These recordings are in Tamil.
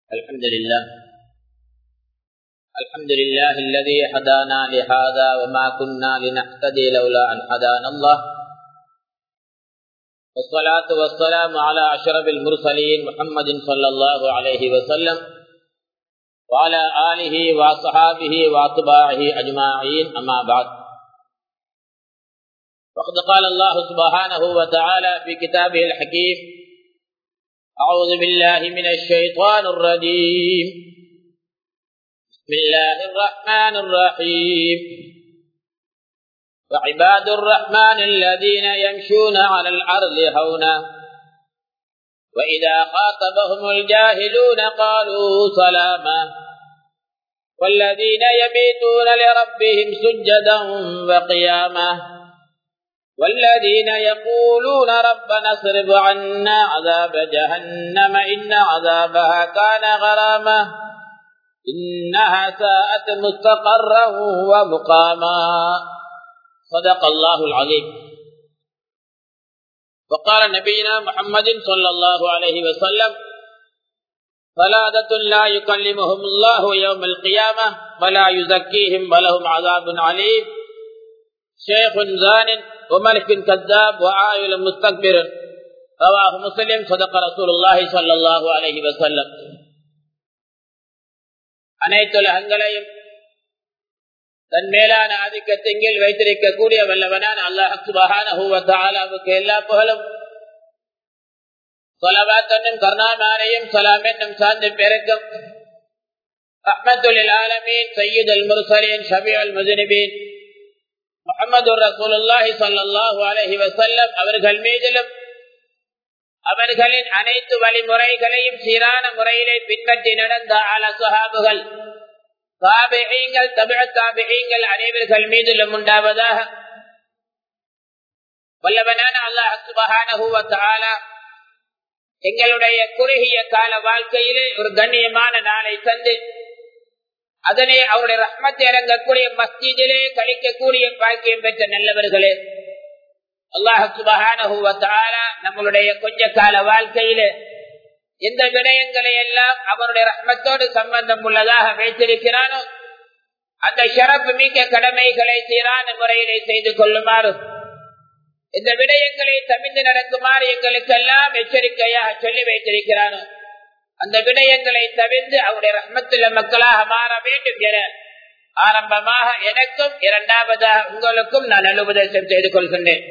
الحمد لله الحمد لله الذي هدانا لهذا وما كنا لنهتدي لولا أن هدانا الله والصلاة والسلام على أشرف المرسلين محمد صلى الله عليه وسلم وعلى آله وصحابه وأتباعه أجمعين أما بعد وقد قال الله سبحانه وتعالى في كتابه الحكيم أعوذ بالله من الشيطان الرجيم بسم الله الرحمن الرحيم وعباد الرحمن الذين يمشون على الأرض هونا وإذا خاطبهم الجاهلون قالوا سلاما والذين يبيتون لربهم سجدا وقياما والذين يقولون ربنا اصرف عنا عذاب جهنم إن عذابها كان غراما إنها ساءت مستقرا ومقاما صدق الله العظيم وقال نبينا محمد صلى الله عليه وسلم ثلاثة لا يكلمهم الله يوم القيامة ولا يزكيهم ولهم عذاب عليم شيخ زان وملك كذاب وعائل مستكبر رواه مسلم صدق رسول الله صلى الله عليه وسلم அனைத்துலகங்களையும் தன் மேலான ஆதிக்கத்திங்கில் வைத்திருக்கக்கூடிய வல்லவனான அல்லாஹ் சுபஹானஹுவத்தாலாவுக்கு எல்லா புகழும் சொலவாத் என்னும் கருணாமாரையும் சலாம் என்னும் சார்ந்த பெருக்கும் ரஹ்மத்துல் ஆலமீன் சையீத் அல் முர்சலீன் ஷபி அல் முஜினிபீன் முகமது ரசூலுல்லாஹி சல்லாஹூ அலஹி வசல்லம் அவர்கள் மீதிலும் அவர்களின் அனைத்து வழிமுறைகளையும் சீரான முறையிலே பின்பற்றி நடந்த ஆல சுஹாபுகள் தாபிகள் தமிழ தாபிகள் அனைவர்கள் மீதிலும் உண்டாவதாக வல்லவனான அல்லாஹ் சுபஹான எங்களுடைய குறுகிய கால வாழ்க்கையிலே ஒரு கண்ணியமான நாளை தந்து அதனை அவருடைய ரஹ்மத்தை இறங்கக்கூடிய மஸ்ஜிதிலே கழிக்கக்கூடிய பாக்கியம் பெற்ற நல்லவர்களே அல்லாஹ் சுபஹான நம்மளுடைய கொஞ்ச கால வாழ்க்கையிலே எந்த விடயங்களை எல்லாம் அவருடைய ரஹ்மத்தோடு சம்பந்தம் உள்ளதாக வைத்திருக்கிறானோ அந்த ஷரப்பு மிக்க கடமைகளை சீரான முறையிலே செய்து கொள்ளுமாறு இந்த விடயங்களை தமிழ்ந்து நடக்குமாறு எங்களுக்கெல்லாம் எச்சரிக்கையாக சொல்லி வைத்திருக்கிறானோ அந்த விடயங்களை தவிர்த்து அவருடைய ரஹ்மத்துள்ள மக்களாக மாற வேண்டும் என ஆரம்பமாக எனக்கும் இரண்டாவதாக உங்களுக்கும் நான் அனுபதேசம் செய்து கொள்கின்றேன்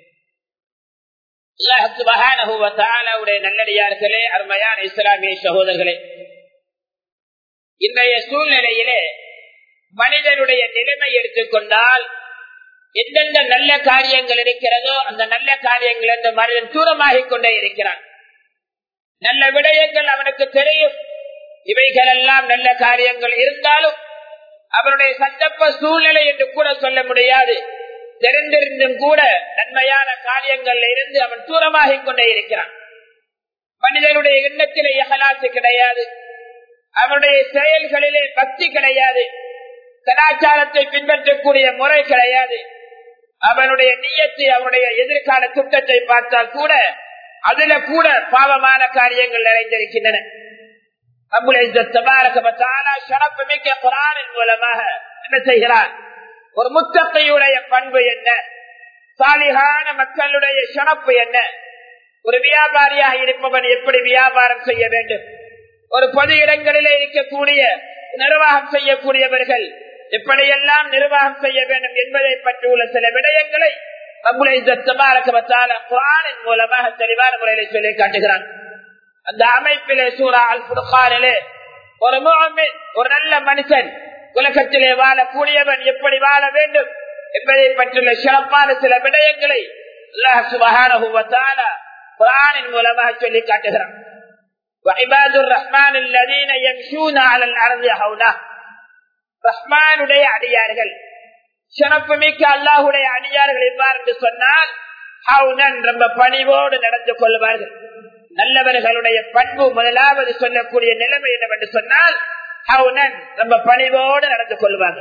நல்லடியார்களே அருமையான இஸ்லாமிய சகோதரர்களே இன்றைய சூழ்நிலையிலே மனிதனுடைய நிலைமை எடுத்துக்கொண்டால் எந்தெந்த நல்ல காரியங்கள் இருக்கிறதோ அந்த நல்ல காரியங்கள் என்று மனிதன் தூரமாகிக் கொண்டே இருக்கிறான் நல்ல விடயங்கள் அவனுக்கு தெரியும் இவைகள் எல்லாம் நல்ல காரியங்கள் இருந்தாலும் அவருடைய சந்தர்ப்ப சூழ்நிலை என்று கூட சொல்ல முடியாது தெரிந்திருந்தும் கூட நன்மையான காரியங்கள் இருந்து அவன் தூரமாகிக் கொண்டே இருக்கிறான் மனிதனுடைய எண்ணத்திலே எகலாசு கிடையாது அவனுடைய செயல்களிலே பக்தி கிடையாது கலாச்சாரத்தை பின்பற்றக்கூடிய முறை கிடையாது அவனுடைய நீயத்தை அவனுடைய எதிர்கால திட்டத்தை பார்த்தால் கூட அதுல கூட பாவமான காரியங்கள் நிறைந்திருக்கின்றன மூலமாக என்ன செய்கிறார் ஒரு முத்தத்தையுடைய பண்பு என்ன சாலிகான மக்களுடைய சிறப்பு என்ன ஒரு வியாபாரியாக இருப்பவன் எப்படி வியாபாரம் செய்ய வேண்டும் ஒரு பொது இடங்களிலே இருக்கக்கூடிய நிர்வாகம் செய்யக்கூடியவர்கள் எப்படியெல்லாம் நிர்வாகம் செய்ய வேண்டும் என்பதை பற்றியுள்ள சில விடயங்களை மூலமாக தெளிவான முறையில சொல்லி காட்டுகிறான் அந்த அமைப்பிலே சூரா அல் புர்கானிலே ஒரு ஒரு நல்ல மனுஷன் உலகத்திலே வாழக்கூடியவன் எப்படி வாழ வேண்டும் என்பதை பற்றியுள்ள சிறப்பான சில விடயங்களை குரானின் மூலமாக சொல்லி காட்டுகிறான் ரஹ்மானுடைய அடியார்கள் சிறப்பு மிக்க அல்லாஹுடைய அடியார்கள் எவ்வாறு என்று சொன்னால் ரொம்ப பணிவோடு நடந்து கொள்வார்கள் நல்லவர்களுடைய பண்பு முதலாவது சொல்லக்கூடிய நிலைமை என்னவென்று சொன்னால் ரொம்ப பணிவோடு நடந்து கொள்வாங்க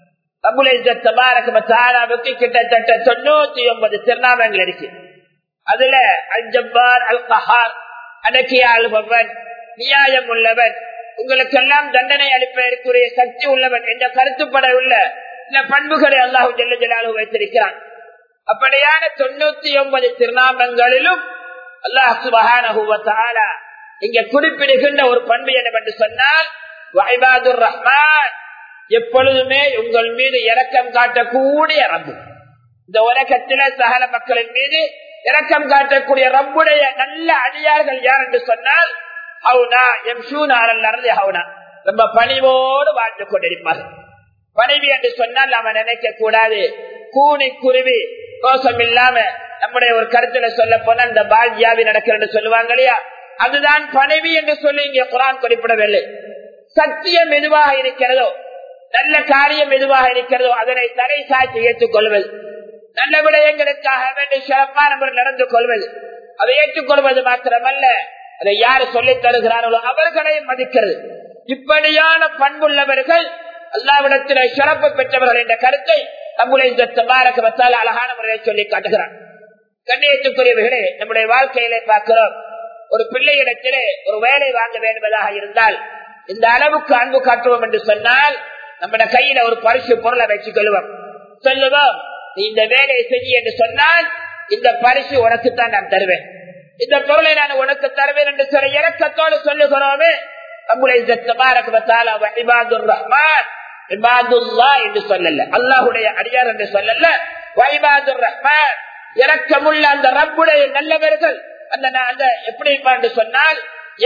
தபாரக்கு கிட்டத்தட்ட தொண்ணூத்தி ஒன்பது திருநாமங்கள் இருக்கு அதுல அல் ஜப்பார் அல் கஹார் அடக்கிய ஆளுபவன் நியாயம் உள்ளவன் உங்களுக்கெல்லாம் தண்டனை அளிப்பதற்குரிய சக்தி உள்ளவன் என்ற கருத்துப்பட உள்ள இந்த பண்புகளை அல்லாஹு ஜெல்ல ஜலாலு வைத்திருக்கிறான் அப்படியான தொண்ணூத்தி ஒன்பது திருநாமங்களிலும் அல்லாஹ் சுபகான இங்க குறிப்பிடுகின்ற ஒரு பண்பு என்னவென்று சொன்னால் வைபாதுர் ரஹ்மான் எப்பொழுதுமே உங்கள் மீது இரக்கம் காட்டக்கூடிய ரப்பு இந்த உலகத்தில சகல மக்களின் மீது இரக்கம் காட்டக்கூடிய ரப்புடைய நல்ல அடியார்கள் யார் என்று சொன்னால் ஹவுனா எம் ஷூனாரல் ஹவுனா ரொம்ப பணிவோடு வாழ்ந்து கொண்டிருப்பார்கள் பணிவு என்று சொன்னால் நாம நினைக்க கூடாது கூனி குருவி கோஷம் இல்லாம நம்முடைய ஒரு கருத்துல சொல்ல போனா இந்த பால்யாவி நடக்கிறது சொல்லுவாங்க இல்லையா அதுதான் பணிவு என்று சொல்லி இங்கே குரான் குறிப்பிடவில்லை சத்தியம் எதுவாக இருக்கிறதோ நல்ல காரியம் எதுவாக இருக்கிறதோ அதனை தடை சாய்த்து ஏற்றுக்கொள்வது நல்ல விடயங்களுக்காக வேண்டி சிறப்பான முறை நடந்து கொள்வது அதை ஏற்றுக்கொள்வது மாத்திரமல்ல அதை யாரு சொல்லித் தருகிறார்களோ அவர்களையும் மதிக்கிறது இப்படியான பண்புள்ளவர்கள் அல்லாவிடத்தில் சிறப்பு பெற்றவர்கள் என்ற கருத்தை நம்முடைய இந்த தபாரகத்தால் அழகான முறையை சொல்லி காட்டுகிறார் கண்ணியத்துக்குரியவர்களே நம்முடைய வாழ்க்கையிலே பார்க்கிறோம் ஒரு பிள்ளையிடத்திலே ஒரு வேலை வாங்க வேண்டுவதாக இருந்தால் இந்த அளவுக்கு அன்பு காட்டுவோம் என்று சொன்னால் நம்ம கையில ஒரு பரிசு பொருளை வச்சுக் கொள்வோம் சொல்லுவோம் நீ இந்த வேலையை செய்ய என்று சொன்னால் இந்த பரிசு உனக்குத்தான் நான் தருவேன் இந்த பொருளை நான் உனக்கு தருவேன் என்று சொல்ல இறக்கத்தோடு சொல்லுகிறோமே நம்முடைய ரஹ்மான் என்று சொல்லல அல்லாஹுடைய அடியார் என்று சொல்லல வைபாதுர் ரஹ்மான் இறக்கமுள்ள அந்த ரப்புடைய நல்லவர்கள் அந்த அந்த எப்படி என்று சொன்னால்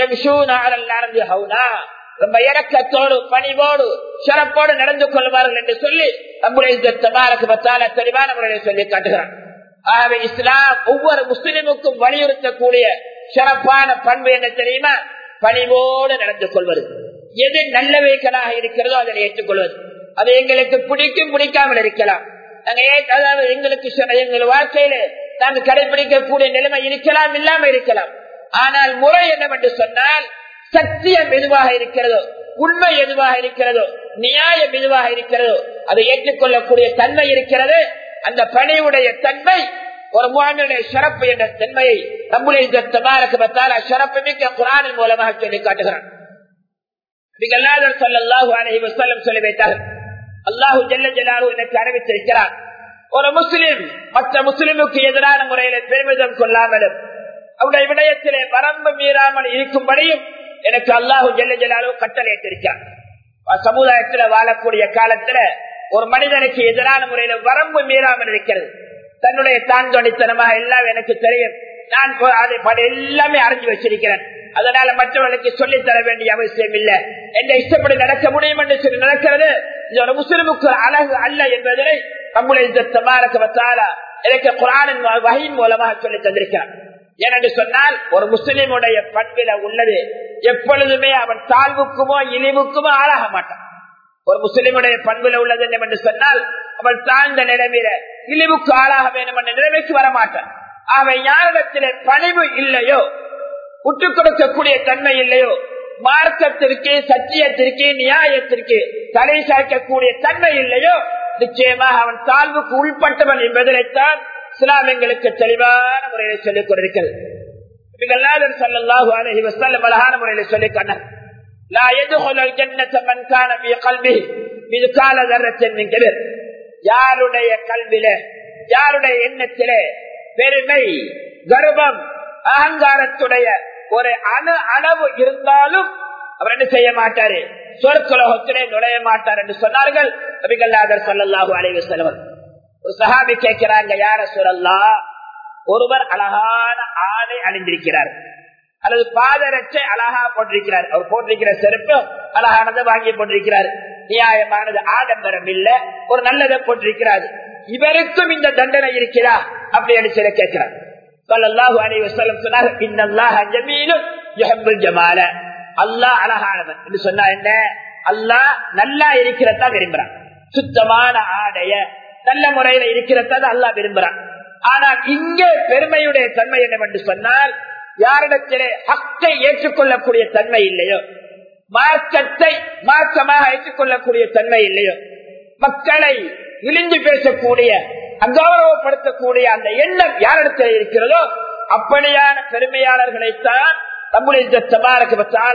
ரொம்ப இறக்கத்தோடு பணிவோடு சிறப்போடு நடந்து கொள்வார்கள் என்று சொல்லி நம்முடைய தெளிவான முறையை சொல்லி காட்டுகிறான் ஆகவே இஸ்லாம் ஒவ்வொரு முஸ்லிமுக்கும் வலியுறுத்தக்கூடிய சிறப்பான பண்பு என்ன தெரியுமா பணிவோடு நடந்து கொள்வது எது நல்லவைகளாக இருக்கிறதோ அதனை ஏற்றுக்கொள்வது அது எங்களுக்கு பிடிக்கும் பிடிக்காமல் இருக்கலாம் அதாவது எங்களுக்கு எங்கள் வாழ்க்கையில நாங்கள் கடைபிடிக்கக்கூடிய நிலைமை இருக்கலாம் இல்லாம இருக்கலாம் ஆனால் முறை என்னவென்று சொன்னால் சத்தியம் எதுவாக இருக்கிறதோ உண்மை எதுவாக இருக்கிறதோ நியாயம் எதுவாக இருக்கிறதோ அதை ஏற்றுக்கொள்ளக்கூடிய தன்மை இருக்கிறது அந்த பணியுடைய தன்மை ஒரு முகாமியுடைய சிறப்பு என்ற தன்மையை நம்முடைய தபாரக்கு பத்தால சிறப்பு மிக்க குரானின் மூலமாக சொல்லி காட்டுகிறான் சொல்லி வைத்தார்கள் அல்லாஹு ஜல்ல ஜலாலு எனக்கு அறிவித்திருக்கிறார் ஒரு முஸ்லிம் மற்ற முஸ்லிமுக்கு எதிரான முறையில பெருமிதம் கொள்ளாமலும் அவருடைய விடயத்திலே வரம்பு மீறாமல் இருக்கும்படியும் எனக்கு அல்லாஹு ஜல்ல ஜலாலு கட்டளையிட்டிருக்கிறார் சமுதாயத்துல வாழக்கூடிய காலத்துல ஒரு மனிதனுக்கு எதிரான முறையில வரம்பு மீறாமல் இருக்கிறது தன்னுடைய தான் தொணித்தனமாக எல்லாம் எனக்கு தெரியும் நான் அதை எல்லாமே அறிஞ்சு வச்சிருக்கிறேன் அதனால மற்றவர்களுக்கு சொல்லித் தர வேண்டிய அவசியம் இல்ல என்ற இஷ்டப்படி நடக்க முடியும் என்று சொல்லி நடக்கிறது இது ஒரு முஸ்லிமுக்கு அழகு அல்ல என்பதனை நம்முடைய தபாரக்கவத்தால எனக்கு குரானின் வகையின் மூலமாக சொல்லி தந்திருக்கிறார் ஏனென்று சொன்னால் ஒரு முஸ்லிமுடைய பண்பில உள்ளது எப்பொழுதுமே அவன் தாழ்வுக்குமோ இழிவுக்குமோ ஆளாக மாட்டான் ஒரு முஸ்லிமுடைய பண்புல உள்ளது என்று சொன்னால் அவள் தாழ்ந்த நிலைமையில இழிவுக்கு ஆளாக வேண்டும் என்ற நிலைமைக்கு வரமாட்டான் ஆக யாரிடத்திலே பணிவு இல்லையோ விட்டுக் கொடுக்கக்கூடிய தன்மை இல்லையோ மார்க்கத்திற்கு சத்தியத்திற்கு நியாயத்திற்கு தலை சாய்க்கக்கூடிய தன்மை இல்லையோ நிச்சயமாக அவன் தாழ்வுக்கு உள்பட்டவன் என்பதிலைத்தான் இஸ்லாம் எங்களுக்கு தெளிவான முறையில் சொல்லிக் கொண்டிருக்கிறது அழகான முறையில் சொல்லிக் கொண்டார் யாருடைய கல்வில யாருடைய எண்ணத்திலே பெருமை கர்வம் அகங்காரத்துடைய ஒரு அணு அளவு இருந்தாலும் அவர் என்ன செய்ய மாட்டாரு சொற்குலகத்திலே நுழைய மாட்டார் என்று சொன்னார்கள் நபிகல்லாதர் சொல்லல்லாஹு அலைவு செல்வர் ஒரு சஹாபி கேட்கிறாங்க யார சொல்லல்லா ஒருவர் அழகான ஆடை அணிந்திருக்கிறார் அல்லது பாதரட்சை அழகா போட்டிருக்கிறார் அவர் போட்டிருக்கிற செருப்பு அழகானதை வாங்கி போட்டிருக்கிறார் நியாயமானது ஆடம்பரம் இல்ல ஒரு நல்லதை போட்டிருக்கிறார் இவருக்கும் இந்த தண்டனை இருக்கிறா அப்படி சில கேட்கிறார் சொல்லல்லாஹு அலைஹி வஸல்லம் சொன்னார் இன்னல்லாஹ ஜமீலுன் யுஹிப்புல் ஜமால அல்லாஹ் அழகானவன் என்று சொன்னா என்ன அல்லாஹ் நல்லா இருக்கிறதா விரும்புறான் சுத்தமான ஆடைய நல்ல முறையில இருக்கிறதா அல்லாஹ் விரும்புறான் ஆனால் இங்கே பெருமையுடைய தன்மை என்னவென்று சொன்னால் யாரிடத்திலே ஹக்கை ஏற்றுக்கொள்ளக்கூடிய தன்மை இல்லையோ மார்க்கத்தை மார்க்கமாக ஏற்றுக்கொள்ளக்கூடிய தன்மை இல்லையோ மக்களை இழிந்து பேசக்கூடிய அகௌரவப்படுத்தக்கூடிய அந்த எண்ணம் யாரிடத்தில் இருக்கிறதோ அப்படியான பெருமையாளர்களைத்தான் நம்முடைய இந்த தபாரக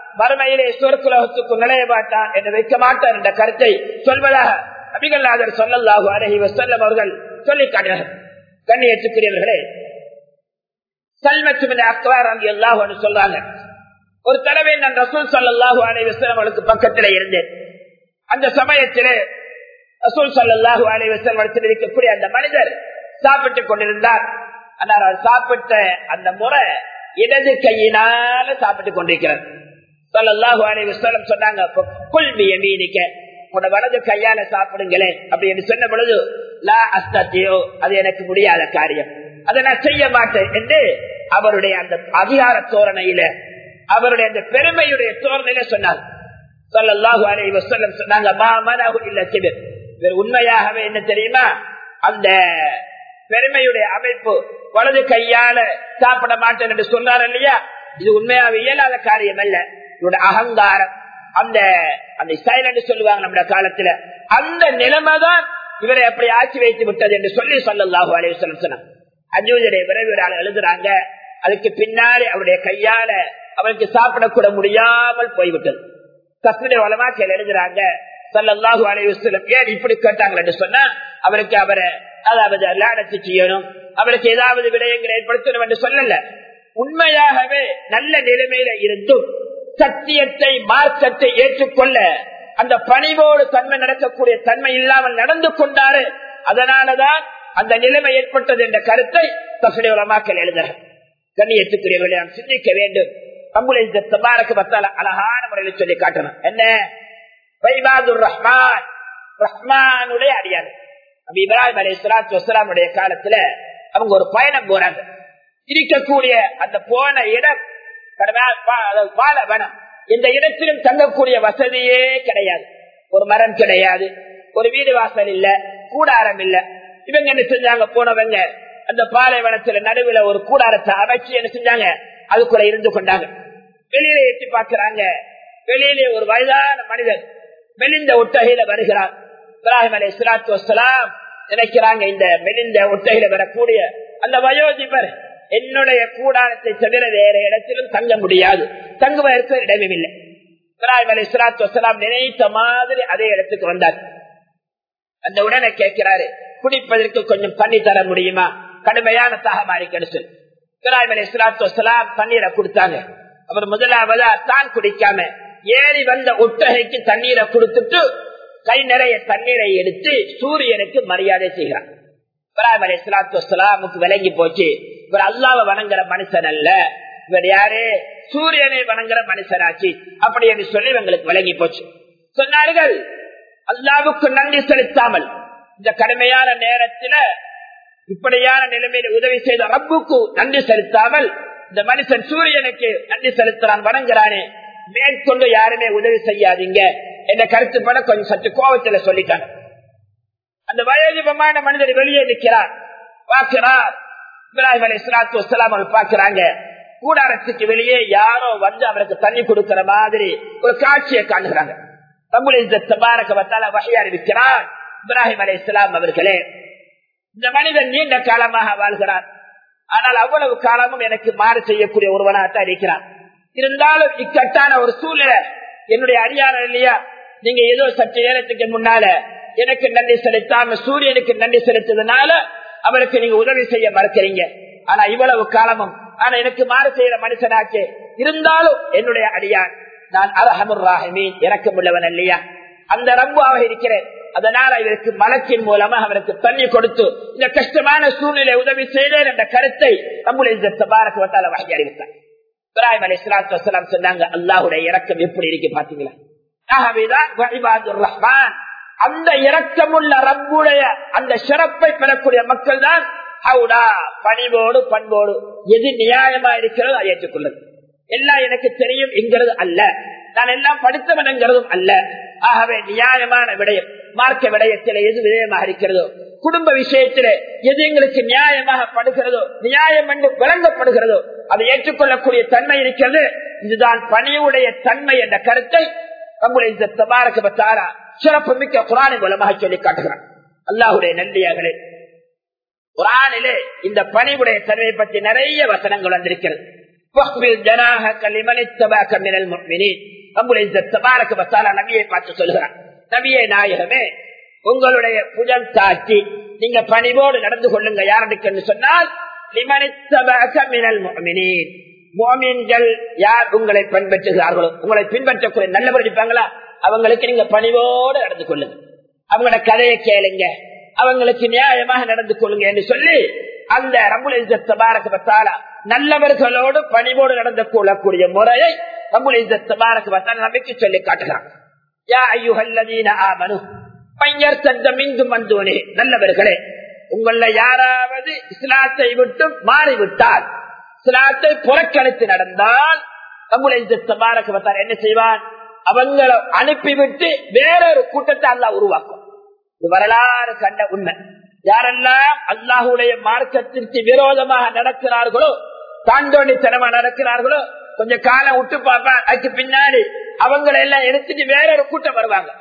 மறுமையிலே சொற்குலகத்துக்கு நுழைய மாட்டான் என்று வைக்க மாட்டான் என்ற கருத்தை சொல்வதாக அபிகல்லாதர் சொல்லல்லாஹு அலஹி வசல்லம் அவர்கள் சொல்லி காட்டினார் கண்ணியத்துக்குரியவர்களே சல்மத்துமின் அக்வார் அங்கு எல்லாஹு சொல்றாங்க ஒரு தடவை நான் ரசூல் சல்லாஹூ அலி வசலம் அவளுக்கு பக்கத்தில் இருந்தேன் அந்த சமயத்திலே ரசூல் சல்லாஹூ அலி வசலம் இருக்கக்கூடிய அந்த மனிதர் சாப்பிட்டுக் கொண்டிருந்தார் ஆனால் அவர் சாப்பிட்ட அந்த முறை இடது கையினால சாப்பிட்டுக் கொண்டிருக்கிறார் சல்லாஹூ அலி வசலம் சொன்னாங்க குல்மிய மீனிக்க உன்னோட வலது கையால சாப்பிடுங்களேன் அப்படின்னு சொன்ன பொழுது லா அஸ்தத்தியோ அது எனக்கு முடியாத காரியம் அதை நான் செய்ய மாட்டேன் என்று அவருடைய அந்த அதிகார தோரணையில அவருடைய அந்த பெருமையுடைய தோரணையில சொன்னார் சொல்லல்லாஹு அலைஹி வஸல்லம் சொன்னாங்க மா மனஹு இல்ல கிபிர் வேற உண்மையாகவே என்ன தெரியுமா அந்த பெருமையுடைய அமைப்பு வலது கையால சாப்பிட மாட்டேன் என்று சொன்னார் இல்லையா இது உண்மையாக இயலாத காரியம் அல்ல இவருடைய அகங்காரம் அந்த அந்த சைலண்ட் சொல்லுவாங்க நம்முடைய காலத்துல அந்த நிலைமைதான் இவரை எப்படி ஆட்சி வைத்து விட்டது என்று சொல்லி சொல்லல்லாஹு அலைஹி வஸல்லம் சொன்னாங்க அஜூஜரை விரைவில் எழுதுறாங்க அதுக்கு பின்னாலே அவருடைய கையால அவனுக்கு சாப்பிடக்கூட முடியாமல் போய்விட்டது கஸ்மீர் வளமாக்கியில் எழுதுறாங்க சல்லாஹூ அலைவசலம் ஏன் இப்படி கேட்டாங்க என்று சொன்னா அவருக்கு அவரை அதாவது லாடத்து செய்யணும் அவருக்கு ஏதாவது விடயங்களை ஏற்படுத்தணும் என்று சொல்லல உண்மையாகவே நல்ல நிலைமையில இருந்தும் சத்தியத்தை மார்க்கத்தை ஏற்றுக்கொள்ள அந்த பணிவோடு தன்மை நடக்கக்கூடிய தன்மை இல்லாமல் நடந்து கொண்டாரு அதனாலதான் அந்த நிலைமை ஏற்பட்டது என்ற கருத்தை தசுடைய உலமாக்கல் எழுதுறார் கண்ணியத்துக்குரியவர்களை நாம் சிந்திக்க வேண்டும் தபாரக்கு பத்தால அழகான முறையில் சொல்லி காட்டணும் என்ன பைபாதுர் ரஹ்மான் ரஹ்மானுடைய அடியார் நபி இப்ராஹிம் அலி இஸ்லாத்து வஸ்லாமுடைய காலத்துல அவங்க ஒரு பயணம் போறாங்க இருக்கக்கூடிய அந்த போன இடம் பாலவனம் இந்த இடத்திலும் தங்கக்கூடிய வசதியே கிடையாது ஒரு மரம் கிடையாது ஒரு வீடு வாசல் இல்ல கூடாரம் இல்ல இவங்க என்ன செஞ்சாங்க போனவங்க அந்த பாலைவனத்துல நடுவில் ஒரு கூடாரத்தை அமைச்சு என்ன செஞ்சாங்க அதுக்குள்ள இருந்து கொண்டாங்க வெளியில எட்டி பார்க்கிறாங்க வெளியிலே ஒரு வயதான மனிதர் மெலிந்த ஒட்டகையில வருகிறார் இப்ராஹிம் அலி இஸ்லாத்து வசலாம் நினைக்கிறாங்க இந்த மெலிந்த ஒட்டகையில வரக்கூடிய அந்த வயோதிபர் என்னுடைய கூடாரத்தை தவிர வேற இடத்திலும் தங்க முடியாது தங்குவதற்கு இடமே இல்லை இப்ராஹிம் அலி இஸ்லாத்து வசலாம் நினைத்த மாதிரி அதே இடத்துக்கு வந்தார் அந்த உடனே கேட்கிறாரு குடிப்பதற்கு கொஞ்சம் தண்ணி தர முடியுமா கடுமையான தாகமாரி கெடுசல் இப்ராஹிம் அலி இஸ்லாத்து வசலாம் தண்ணீரை கொடுத்தாங்க அவர் முதலாவதா தான் குடிக்காம ஏறி வந்த ஒட்டகைக்கு தண்ணீரை கொடுத்துட்டு கை நிறைய தண்ணீரை எடுத்து சூரியனுக்கு மரியாதை செய்கிறார் இப்ராஹிம் அலி இஸ்லாத்து வசலாமுக்கு விளங்கி போச்சு இவர் அல்லாவை வணங்குற மனுஷன் அல்ல இவர் யாரு சூரியனை வணங்குற மனுஷனாச்சு அப்படி என்று சொல்லி இவங்களுக்கு விளங்கி போச்சு சொன்னார்கள் அல்லாவுக்கு நன்றி செலுத்தாமல் இந்த கடுமையான நேரத்துல இப்படியான நிலைமையில உதவி செய்த ரப்புக்கு நன்றி செலுத்தாமல் இந்த மனுஷன் சூரியனுக்கு நன்றி செலுத்துறான் வணங்குறானே மேற்கொண்டு யாருமே உதவி செய்யாதீங்க என்ற கருத்துப்பட கொஞ்சம் சற்று கோபத்துல சொல்லிட்டாங்க அந்த வயோதிபமான மனிதர் வெளியே நிற்கிறார் பார்க்கிறார் இப்ராஹிம் அலி இஸ்லாத்து வசலாம் அவர் பார்க்கிறாங்க கூடாரத்துக்கு வெளியே யாரோ வந்து அவருக்கு தண்ணி கொடுக்கிற மாதிரி ஒரு காட்சியை காணுகிறாங்க வகை அறிவிக்கிறார் இப்ராஹிம் அலி இஸ்லாம் அவர்களே இந்த மனிதன் நீண்ட காலமாக வாழ்கிறார் ஆனால் அவ்வளவு காலமும் எனக்கு மாறு செய்யக்கூடிய ஒருவனாகத்தான் இருக்கிறான் இருந்தாலும் இக்கட்டான ஒரு சூழ்நிலை என்னுடைய அடியாரம் இல்லையா நீங்க ஏதோ சற்று நேரத்துக்கு முன்னால எனக்கு நன்றி செலுத்தாம சூரியனுக்கு நன்றி செலுத்ததுனால அவருக்கு நீங்க உதவி செய்ய மறுக்கிறீங்க ஆனா இவ்வளவு காலமும் ஆனா எனக்கு மாறு செய்யற மனுஷனாச்சு இருந்தாலும் என்னுடைய அடியான் நான் அரஹமுர் ராஹமீன் இறக்கம் உள்ளவன் இல்லையா அந்த ரம்பாக இருக்கிறேன் அதனால இவருக்கு மலக்கின் மூலமா அவருக்கு தண்ணி கொடுத்து இந்த கஷ்டமான சூழ்நிலை உதவி செய்தேன் என்ற கருத்தை நம்முடைய தபாரக்கு வந்தால வகை அறிவித்தார் இப்ராஹிம் அலி இஸ்லாத்து வசலாம் சொன்னாங்க அல்லாஹுடைய இறக்கம் எப்படி இருக்கு பாத்தீங்களா ஆகவேதான் ரஹ்மான் அந்த இரக்கமுள்ள ரப்புடைய அந்த சிறப்பை பெறக்கூடிய மக்கள் தான் ஹவுடா பணிவோடு பண்போடு எது நியாயமா இருக்கிறதோ அதை ஏற்றுக்கொள்ளுது எல்லாம் எனக்கு தெரியும் என்கிறது அல்ல நான் எல்லாம் படித்தவன் என்கிறதும் அல்ல ஆகவே நியாயமான விடயம் மார்க்க விடயத்தில் எது விடயமாக இருக்கிறதோ குடும்ப விஷயத்திலே எது எங்களுக்கு நியாயமாக படுகிறதோ நியாயம் என்று விளங்கப்படுகிறதோ அதை ஏற்றுக்கொள்ளக்கூடிய தன்மை இருக்கிறது இதுதான் பணியுடைய தன்மை என்ற கருத்தை நம்முடைய தபாரக்கு பத்தாரா சிறப்பு மிக்க குரானை மூலமாக சொல்லி காட்டுகிறான் அல்லாஹுடைய நன்றியார்களே குரானிலே இந்த பணிவுடைய தன்மையை பற்றி நிறைய வசனங்கள் வந்திருக்கிறது நபியை பார்த்து சொல்கிறான் நபியை நாயகமே உங்களுடைய புஜம் தாட்டி நீங்க பணிவோடு நடந்து கொள்ளுங்க யாருக்கு சொன்னால் மோமீன்கள் யார் உங்களை பின்பற்றுகிறார்களோ உங்களை பின்பற்றக்கூடிய நல்ல படிப்பாங்களா அவங்களுக்கு நீங்க பணிவோடு நடந்து கொள்ளுங்க அவங்களோட கதையை கேளுங்க அவங்களுக்கு நியாயமாக நடந்து கொள்ளுங்க என்று சொல்லி அந்த ரம்புல நல்லவர்களோடு பணிவோடு நடந்து கொள்ளக்கூடிய முறையை ரம்புல நம்பிக்கை சொல்லி காட்டுகிறான் யா ஐயுகல்லதீன ஆமனு பையர் தந்த மிங்கு மந்தோனே நல்லவர்களே உங்கள யாராவது இஸ்லாத்தை விட்டு மாறிவிட்டால் இஸ்லாத்தை புறக்கணித்து நடந்தால் நம்முடைய என்ன செய்வான் அவங்களை அனுப்பிவிட்டு வேறொரு கூட்டத்தை அல்லா உருவாக்கும் இது வரலாறு கண்ட உண்மை யாரெல்லாம் அல்லாஹுடைய மார்க்கத்திற்கு விரோதமாக நடக்கிறார்களோ தாண்டோண்டித்தனமா நடக்கிறார்களோ கொஞ்சம் காலம் விட்டு பார்ப்பா அதுக்கு பின்னாடி அவங்களை எல்லாம் எடுத்துட்டு வேறொரு கூட்டம் வருவாங்க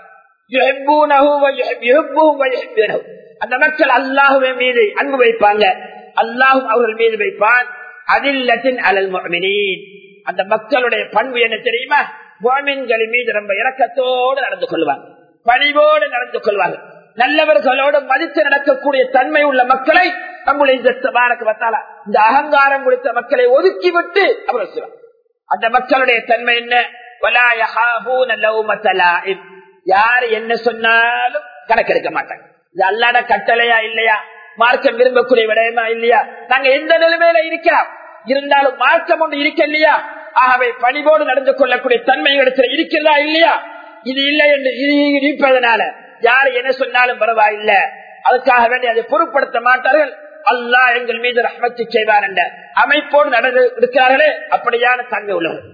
அந்த மக்கள் அல்லாஹுவை மீது அன்பு வைப்பாங்க அல்லாஹு அவர்கள் மீது வைப்பான் அதில்லத்தின் அலல் மொமினின் அந்த மக்களுடைய பண்பு என்ன தெரியுமா மோமின்களின் மீது ரொம்ப இறக்கத்தோடு நடந்து கொள்வாங்க பணிவோடு நடந்து கொள்வாங்க நல்லவர்களோடு மதித்து நடக்கக்கூடிய தன்மை உள்ள மக்களை நம்முடைய இந்த அகங்காரம் கொடுத்த மக்களை ஒதுக்கிவிட்டு அவர் சொல்லுவார் அந்த மக்களுடைய தன்மை என்ன யாரு என்ன சொன்னாலும் கணக்கெடுக்க மாட்டாங்க இது அல்லாட கட்டளையா இல்லையா மார்க்கம் விரும்பக்கூடிய விடயமா இல்லையா நாங்க எந்த நிலைமையில இருக்கலாம் இருந்தாலும் மார்க்கம் ஒன்று இருக்க இல்லையா ஆகவே பணிவோடு நடந்து கொள்ளக்கூடிய தன்மை இடத்துல இருக்கிறதா இல்லையா இது இல்லை என்று இருப்பதனால யாரு என்ன சொன்னாலும் பரவாயில்ல அதுக்காக வேண்டி அதை பொருட்படுத்த மாட்டார்கள் அல்லாஹ் எங்கள் மீது ரஹ்மத்து செய்வார் என்ற அமைப்போடு நடந்து இருக்கிறார்களே அப்படியான தன்மை உள்ளவர்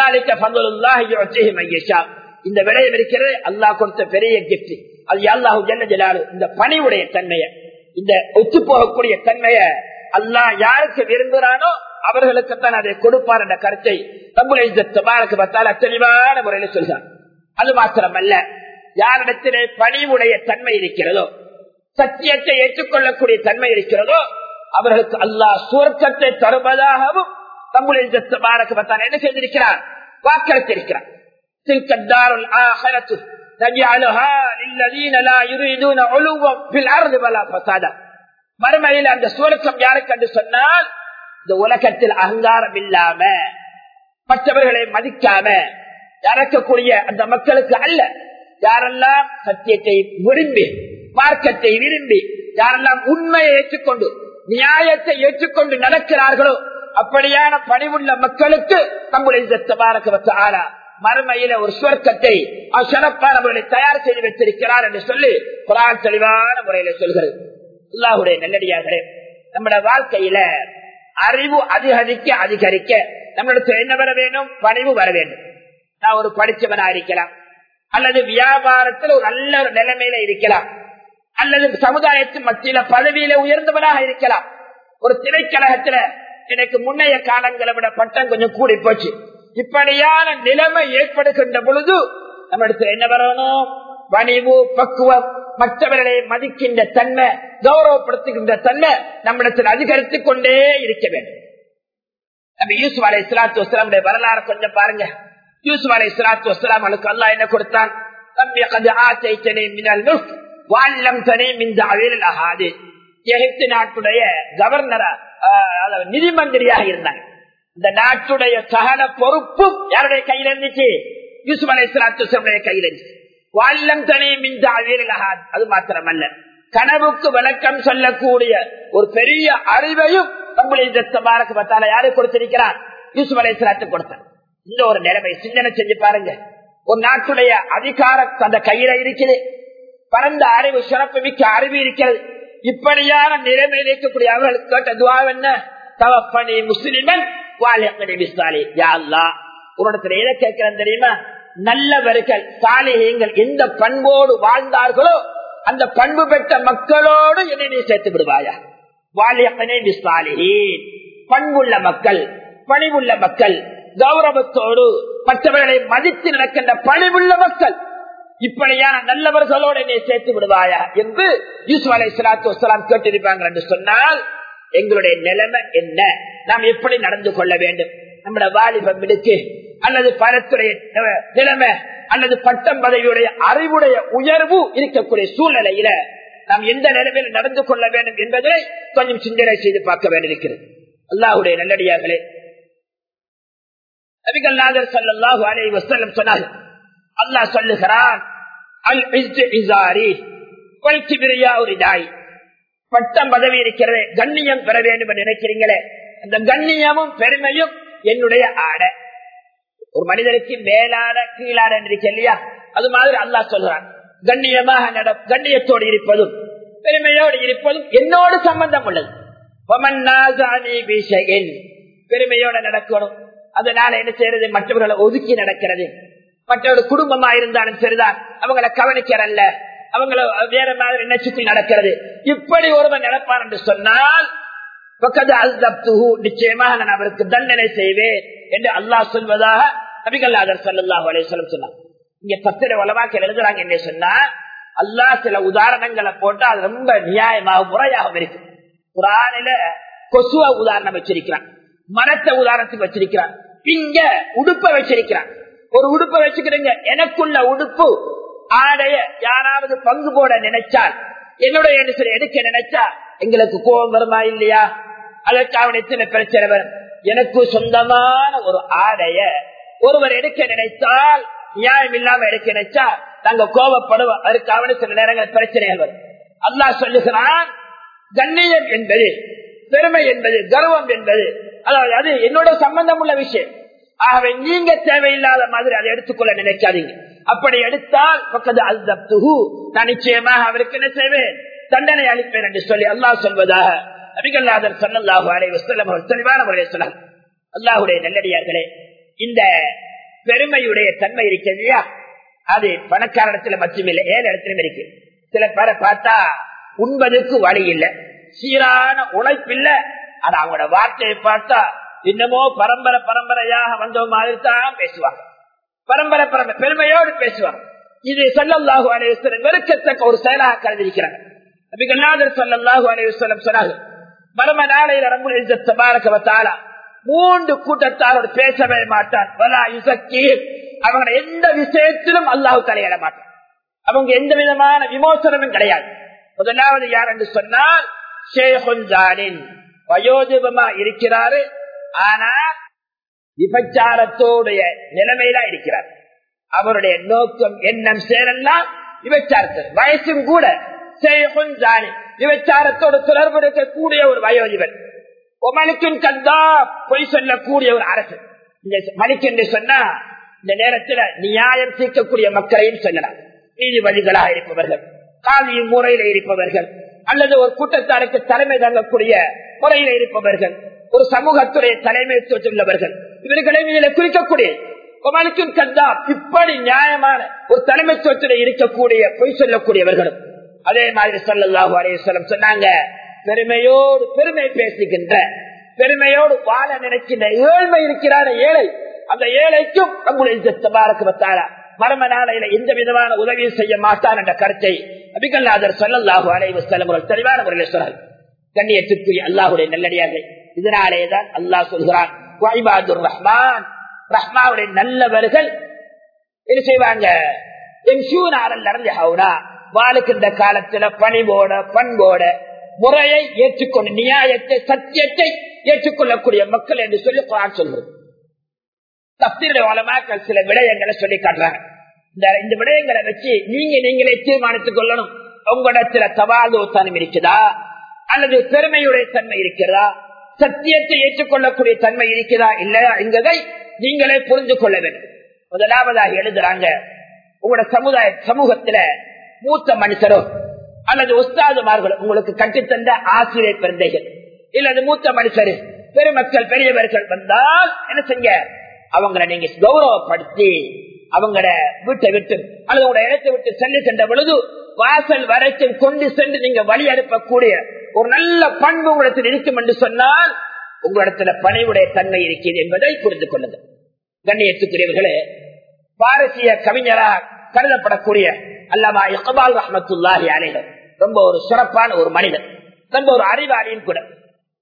இந்த விடயம் இருக்கிறது அல்லாஹ் கொடுத்த பெரிய கிப்ட் அது அல்லாஹு ஜென்ன ஜலாலு இந்த பணிவுடைய தன்மைய இந்த ஒத்து போகக்கூடிய தன்மைய அல்லாஹ் யாருக்கு விரும்புகிறானோ அவர்களுக்குத்தான் அதை கொடுப்பார் என்ற கருத்தை தம்புலைக்கு பார்த்தால தெளிவான முறையில் சொல்கிறார் அது மாத்திரமல்ல யாரிடத்திலே பணிவுடைய தன்மை இருக்கிறதோ சத்தியத்தை ஏற்றுக்கொள்ளக்கூடிய தன்மை இருக்கிறதோ அவர்களுக்கு அல்லாஹ் சுவர்க்கத்தை தருவதாகவும் தம்புலைக்கு என்ன செய்திருக்கிறார் வாக்களித்திருக்கிறார் تلك الدار الآخرة نجعلها للذين لا يريدون علوا في الأرض ولا فسادا மறுமையில் அந்த சுவர்க்கம் யாருக்கு என்று சொன்னால் இந்த உலகத்தில் அகங்காரம் இல்லாம மற்றவர்களை மதிக்காம இறக்கக்கூடிய அந்த மக்களுக்கு அல்ல யாரெல்லாம் சத்தியத்தை விரும்பி மார்க்கத்தை விரும்பி யாரெல்லாம் உண்மையை ஏற்றுக்கொண்டு நியாயத்தை ஏற்றுக்கொண்டு நடக்கிறார்களோ அப்படியான பணிவுள்ள மக்களுக்கு நம்முடைய ஆறா மறுமையில ஒரு சுவர்க்கத்தை சிறப்பானவர்களை தயார் செய்து வைத்திருக்கிறார் என்று சொல்லி குரான் தெளிவான முறையில சொல்கிறது அல்லாஹுடைய நல்லடியார்களே நம்முடைய வாழ்க்கையில அறிவு அதிகரிக்க அதிகரிக்க நம்மளுக்கு என்ன வர வேண்டும் பணிவு வர வேண்டும் நான் ஒரு படிச்சவனா இருக்கலாம் அல்லது வியாபாரத்தில் ஒரு நல்ல ஒரு நிலைமையில இருக்கலாம் அல்லது சமுதாயத்தின் மத்தியில பதவியில உயர்ந்தவனாக இருக்கலாம் ஒரு திரைக்கழகத்துல எனக்கு முன்னைய காலங்களை விட பட்டம் கொஞ்சம் கூடி போச்சு இப்படியான நிலைமை ஏற்படுகின்ற பொழுது நம்மிடத்தில் என்ன வரணும் பணிவு பக்குவம் மற்றவர்களை மதிக்கின்ற தன்மை கௌரவப்படுத்துகின்ற தன்மை நம்மிடத்தில் அதிகரித்துக் கொண்டே இருக்க வேண்டும் நம்ம யூசுப் அலை இஸ்லாத்து வஸ்லாமுடைய வரலாறு கொஞ்சம் பாருங்க யூசுப் அலை இஸ்லாத்து வஸ்லாம் அவனுக்கு அல்லா என்ன கொடுத்தான் தம்பி கது ஆசைத்தனை மினல் வால்லம் தனி மிந்த அழில் அகாது எகிப்து நாட்டுடைய கவர்னரா நிதி மந்திரியாக இருந்தாங்க இந்த நாட்டுடைய சகல பொறுப்பும் யாருடைய கையில் இருந்துச்சு யூசுப் அலை இஸ்லாத்துடைய கையில் இருந்துச்சு வால்லம் தனி மிந்த அழில் அகாது அது மாத்திரமல்ல கனவுக்கு விளக்கம் சொல்லக்கூடிய ஒரு பெரிய அறிவையும் நம்முடைய யாரு கொடுத்திருக்கிறார் யூசுப் அலை இஸ்லாத்து கொடுத்தார் இந்த ஒரு நிலைமை சிந்தனை செஞ்சு பாருங்க ஒரு நாட்டுடைய அதிகாரம் அந்த கையில இருக்குது பரந்த அறிவு சிறப்பு மிக்க அறிவு இருக்கிறது இப்படியான நிலைமையில் இருக்கக்கூடிய அவர்களுக்கு கேட்ட துவா என்ன தவப்பணி முஸ்லிமன் உன்னிடத்துல எதை கேட்கிறேன் தெரியுமா நல்லவர்கள் சாலிகள் எந்த பண்போடு வாழ்ந்தார்களோ அந்த பண்பு பெற்ற மக்களோடு என்னை நீ சேர்த்து விடுவாயா பண்புள்ள மக்கள் பணிவுள்ள மக்கள் கௌரவத்தோடு மற்றவர்களை மதித்து நடக்கின்ற பணிவுள்ள மக்கள் இப்படியான நல்லவர்களோடு என்னை சேர்த்து விடுவாயா என்று யூசுப் அலை சலாத்து வலாம் கேட்டிருப்பாங்க என்று சொன்னால் எங்களுடைய நிலைமை என்ன நாம் எப்படி நடந்து கொள்ள வேண்டும் நம்மட வாலிபம் இருக்கு அல்லது பணத்துடைய நிலைமை அல்லது பட்டம் பதவியுடைய அறிவுடைய உயர்வு இருக்கக்கூடிய சூழ்நிலையில நாம் எந்த நிலைமையில் நடந்து கொள்ள வேண்டும் என்பதை கொஞ்சம் சிந்தனை செய்து பார்க்க வேண்டியிருக்கிறது அல்லாஹுடைய நல்லடியார்களே நபிகள்நாதர் சல்லாஹு அலை வசல்லம் சொன்னார் அல்லாஹ் சொல்லுகிறான் அல் இசாரி ஒரு தாய் பட்டம் பதவி இருக்கிறது கண்ணியம் பெற வேண்டும் என்று நினைக்கிறீங்களே அந்த கண்ணியமும் பெருமையும் என்னுடைய ஆடை ஒரு மனிதனுக்கு மேலாட கீழாட இருக்கு இல்லையா அது மாதிரி அல்லாஹ் சொல்றான் கண்ணியமாக நட கண்ணியத்தோடு இருப்பதும் பெருமையோடு இருப்பதும் என்னோடு சம்பந்தம் உள்ளது பெருமையோட நடக்கணும் அதனால என்ன செய்யறது மற்றவர்களை ஒதுக்கி நடக்கிறது மற்றவர்கள் குடும்பமா இருந்தாலும் சரிதான் அவங்களை கவனிக்கிறல்ல அவங்கள வேற மாதிரி நினைச்சுக்கு நடக்கிறது இப்படி ஒருவன் நடப்பான் என்று சொன்னால் நிச்சயமாக நான் அவருக்கு தண்டனை செய்வேன் என்று அல்லாஹ் சொல்வதாக நபிகல்லாதர் சல்லாஹ் அலையம் சொன்னார் இங்க பத்திர வளமாக்க எழுதுறாங்க என்ன சொன்னா அல்லாஹ் சில உதாரணங்களை போட்டு அது ரொம்ப நியாயமாக முறையாக இருக்கு குரானில கொசுவ உதாரணம் வச்சிருக்கிறான் மரத்தை உதாரணத்துக்கு வச்சிருக்கிறான் இங்க உடுப்ப வச்சிருக்கிறான் ஒரு உடுப்ப வச்சுக்கிறீங்க எனக்குள்ள உடுப்பு ஆடைய யாராவது பங்கு போட நினைச்சால் என்னுடைய எடுக்க நினைச்சா எங்களுக்கு கோபம் வருமா இல்லையா அதற்கு அவன் எத்தனை பிரச்சனை வரும் எனக்கு சொந்தமான ஒரு ஆடைய ஒருவர் எடுக்க நினைத்தால் நியாயம் இல்லாம எடுக்க நினைச்சா நாங்க கோபப்படுவோம் அதுக்கு அவனு சில நேரங்கள் பிரச்சனைகள் வரும் அல்லாஹ் சொல்லுகிறான் கண்ணியம் என்பது பெருமை என்பது கர்வம் என்பது அதாவது அது என்னோட சம்பந்தம் உள்ள விஷயம் ஆகவே நீங்க தேவையில்லாத மாதிரி அதை எடுத்துக்கொள்ள நினைக்காதீங்க அப்படி எடுத்தால் பக்கத்து அல்தப்துஹு நான் நிச்சயமாக அவருக்கு என்ன செய்வேன் தண்டனை அளிப்பேன் என்று சொல்லி அல்லாஹ் சொல்வதாக நபிகல்லாதர் சல்லாஹு அலை வசல்லம் அவர் தெளிவான முறையில் சொன்னார் அல்லாஹுடைய நல்லடியார்களே இந்த பெருமையுடைய தன்மை இருக்கு இல்லையா அது பணக்கார இடத்துல மட்டுமில்லை ஏழு இடத்திலும் இருக்கு சில பேரை பார்த்தா உண்பதுக்கு வழி இல்லை சீரான உழைப்பில்லை அது அவங்களோட வார்த்தையை பார்த்தா இன்னமோ பரம்பரை பரம்பரையாக வந்த மாதிரி தான் பேசுவாங்க பரம்பரை பரம்பரை பெருமையோடு பேசுவாங்க இது சொல்லல்லாஹு அலைவசலம் வெறுக்கத்தக்க ஒரு செயலாக கருதிருக்கிறாங்க நபிகள்நாதர் சொல்லல்லாஹு அலைவசலம் சொன்னாங்க மரம நாளையில் ரம்புல் தபாரகவத்தாலா மூன்று கூட்டத்தாரோடு பேசவே மாட்டான் வலா இசக்கி அவங்க எந்த விஷயத்திலும் அல்லாஹு தலையிட மாட்டான் அவங்க எந்த விதமான விமோசனமும் கிடையாது முதலாவது யார் என்று சொன்னால் ஷேஹுஞ்சானின் வயோதிபமா இருக்கிறாரு ஆனால் விபச்சாரத்தோடைய நிலைமையில இருக்கிறார் அவருடைய நோக்கம் எண்ணம் சேரெல்லாம் விபச்சாரத்தில் வயசும் கூட ஷேஹுஞ்சானி விபச்சாரத்தோடு தொடர்பு இருக்கக்கூடிய ஒரு வயோதிபன் மணிக்கும் கந்தா பொய் சொல்லக்கூடிய ஒரு அரசு இந்த மணிக்கு என்று சொன்னா இந்த நேரத்தில் நியாயம் தீர்க்கக்கூடிய மக்களையும் சொல்லலாம் நீதிபதிகளாக இருப்பவர்கள் காவியும் முறையில இருப்பவர்கள் அல்லது ஒரு கூட்டத்தாருக்கு தலைமை தங்கக்கூடிய முறையில இருப்பவர்கள் ஒரு சமூகத்துடைய தலைமைத்துவத்தில் உள்ளவர்கள் இவர்களையும் இதில் குறிக்கக்கூடிய மணிக்கும் கந்தா இப்படி நியாயமான ஒரு தலைமைத்துவத்தில் இருக்கக்கூடிய பொய் சொல்லக்கூடியவர்களும் அதே மாதிரி சொல்லல்லாஹு அலையம் சொன்னாங்க பெருமையோடு பெருமை பேசுகின்ற பெருமையோடு வாழ நினைக்கின்ற ஏழ்மை இருக்கிறார ஏழை அந்த ஏழைக்கும் நம்முடைய தபாரக்கு மர்ம நாளையில எந்த விதமான உதவியும் செய்ய மாட்டான் என்ற கருத்தை அபிகல்லாதர் சொல்லல்லாஹு அலைவு செல்லும் தெளிவான முறையில் சொன்னார் கண்ணியத்துக்குரிய அல்லாஹுடைய நல்லடியாக இதனாலேதான் அல்லாஹ் சொல்கிறான் ரஹ்மான் ரஹ்மாவுடைய நல்லவர்கள் என்ன செய்வாங்க வாழுக்கின்ற காலத்துல பணிவோட பண்போட முறையை ஏற்றுக்கொண்டு நியாயத்தை சத்தியத்தை ஏற்றுக்கொள்ளக்கூடிய மக்கள் என்று சொல்லி குரான் சொல்கிறது தப்தீருடைய வளமாக்கள் சில விடயங்களை சொல்லி காட்டுறாங்க இந்த இந்த விடயங்களை வச்சு நீங்க நீங்களே தீர்மானித்துக் கொள்ளணும் உங்களிடத்துல தவாதோ தன்மை இருக்குதா அல்லது பெருமையுடைய தன்மை இருக்கிறதா சத்தியத்தை ஏற்றுக்கொள்ளக்கூடிய தன்மை இருக்கிறதா இல்லையா என்பதை நீங்களே புரிந்து கொள்ள வேண்டும் முதலாவதாக எழுதுறாங்க உங்களோட சமுதாய சமூகத்துல மூத்த மனுஷரோ அல்லது உஸ்தாதுமார்கள் உங்களுக்கு கட்டித்தந்த ஆசிரியர் பிறந்தைகள் இல்லது மூத்த மனுஷரு பெருமக்கள் பெரியவர்கள் வந்தால் என்ன செய்ய அவங்களை நீங்க கௌரவப்படுத்தி அவங்கள வீட்டை விட்டு அல்லது உங்களோட இடத்தை விட்டு சென்று சென்ற பொழுது வாசல் வரைக்கும் கொண்டு சென்று நீங்க வழி அனுப்பக்கூடிய ஒரு நல்ல பண்பு உங்களிடத்தில் இருக்கும் என்று சொன்னால் உங்களிடத்துல பணிவுடைய தன்மை இருக்கிறது என்பதை புரிந்து கொள்ளுங்கள் கண்ணியத்துக்குரியவர்களே பாரசீய கவிஞராக கருதப்படக்கூடிய அல்லமா இக்பால் ரஹமத்துல்லாஹி அலைகள் ரொம்ப ஒரு சிறப்பான ஒரு மனிதன் ரொம்ப ஒரு அறிவாளியும் கூட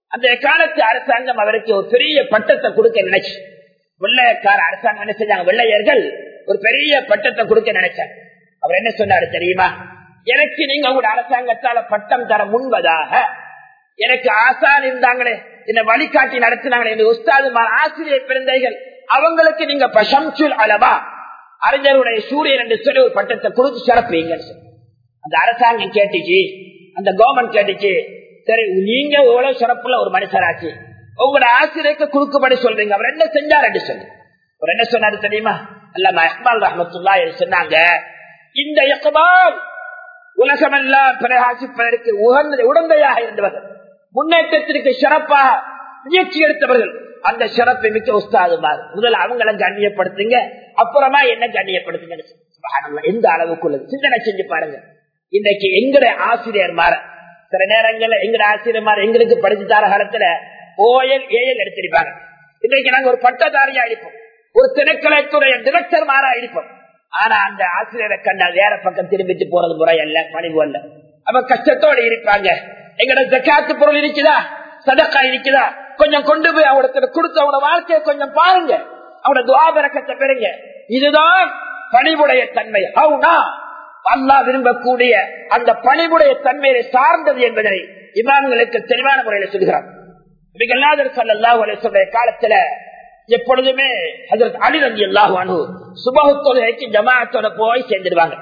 அந்த காலத்து அரசாங்கம் அவருக்கு ஒரு பெரிய பட்டத்தை கொடுக்க நினைச்சு வெள்ளையக்கார அரசாங்கம் என்ன செஞ்சாங்க வெள்ளையர்கள் ஒரு பெரிய பட்டத்தை கொடுக்க நினைச்சாங்க அவர் என்ன சொன்னாரு தெரியுமா எனக்கு நீங்க உங்களோட அரசாங்கத்தால பட்டம் தர முன்பதாக எனக்கு ஆசான் இருந்தாங்களே என்ன வழிகாட்டி நடத்தினாங்களே இந்த உஸ்தாதுமார் ஆசிரியர் பிறந்தைகள் அவங்களுக்கு நீங்க பசம்சுல் அளவா அறிஞருடைய சூரியன் என்று சொல்லி ஒரு பட்டத்தை கொடுத்து சிறப்பீங்க அந்த அரசாங்கம் கேட்டுச்சு அந்த கவர்மெண்ட் கேட்டுச்சு சரி நீங்க எவ்வளவு சிறப்புள்ள ஒரு மனுஷராச்சு உங்களோட ஆசிரியருக்கு குறுக்குபடி சொல்றீங்க அவர் என்ன செஞ்சார் என்று சொல்லி அவர் என்ன சொன்னாரு தெரியுமா அல்ல இக்பால் ரஹமத்துல்லா சொன்னாங்க இந்த இக்பால் உலகமெல்லாம் பிரகாசிப்பதற்கு உகந்த உடந்தையாக இருந்தவர்கள் முன்னேற்றத்திற்கு சிறப்பாக முயற்சி எடுத்தவர்கள் அந்த சிறப்பை மிக்க உஸ்தாதுமார் முதல்ல அவங்கள கண்ணியப்படுத்துங்க அப்புறமா என்ன கண்ணியப்படுத்துங்க எந்த அளவுக்குள்ளது சிந்தனை செஞ்சு பாருங்க இன்றைக்கு எங்களுடைய ஆசிரியர் மாற சில நேரங்கள்ல எங்கட ஆசிரியர் மாற எங்களுக்கு படிச்சு தர காலத்துல ஓஎல் ஏஎல் எடுத்திருப்பாங்க இன்றைக்கு நாங்க ஒரு பட்டதாரியா இருப்போம் ஒரு திணைக்களத்துடைய டிரெக்டர் மாறா இருப்போம் ஆனா அந்த ஆசிரியரை கண்டா வேற பக்கம் திரும்பிட்டு போறது முறை அல்ல பணிவு அல்ல அவ கஷ்டத்தோடு இருப்பாங்க எங்கட ஜக்காத்து பொருள் இருக்குதா சதக்கா இருக்குதா கொஞ்சம் கொண்டு போய் அவனுக்கு கொடுத்து அவனோட வாழ்க்கையை கொஞ்சம் பாருங்க அவனோட துவாபரக்கத்தை பெறுங்க இதுதான் பணிவுடைய தன்மை ஹவுனா அல்லா விரும்பக்கூடிய அந்த பணிவுடைய தன்மையை சார்ந்தது என்பதனை இமாம்களுக்கு தெளிவான முறையில் சொல்கிறார் காலத்துல எப்பொழுதுமே அலிரந்தி அல்லாஹு சுபகு தொழுகைக்கு ஜமாத்தோட போய் சேர்ந்துடுவாங்க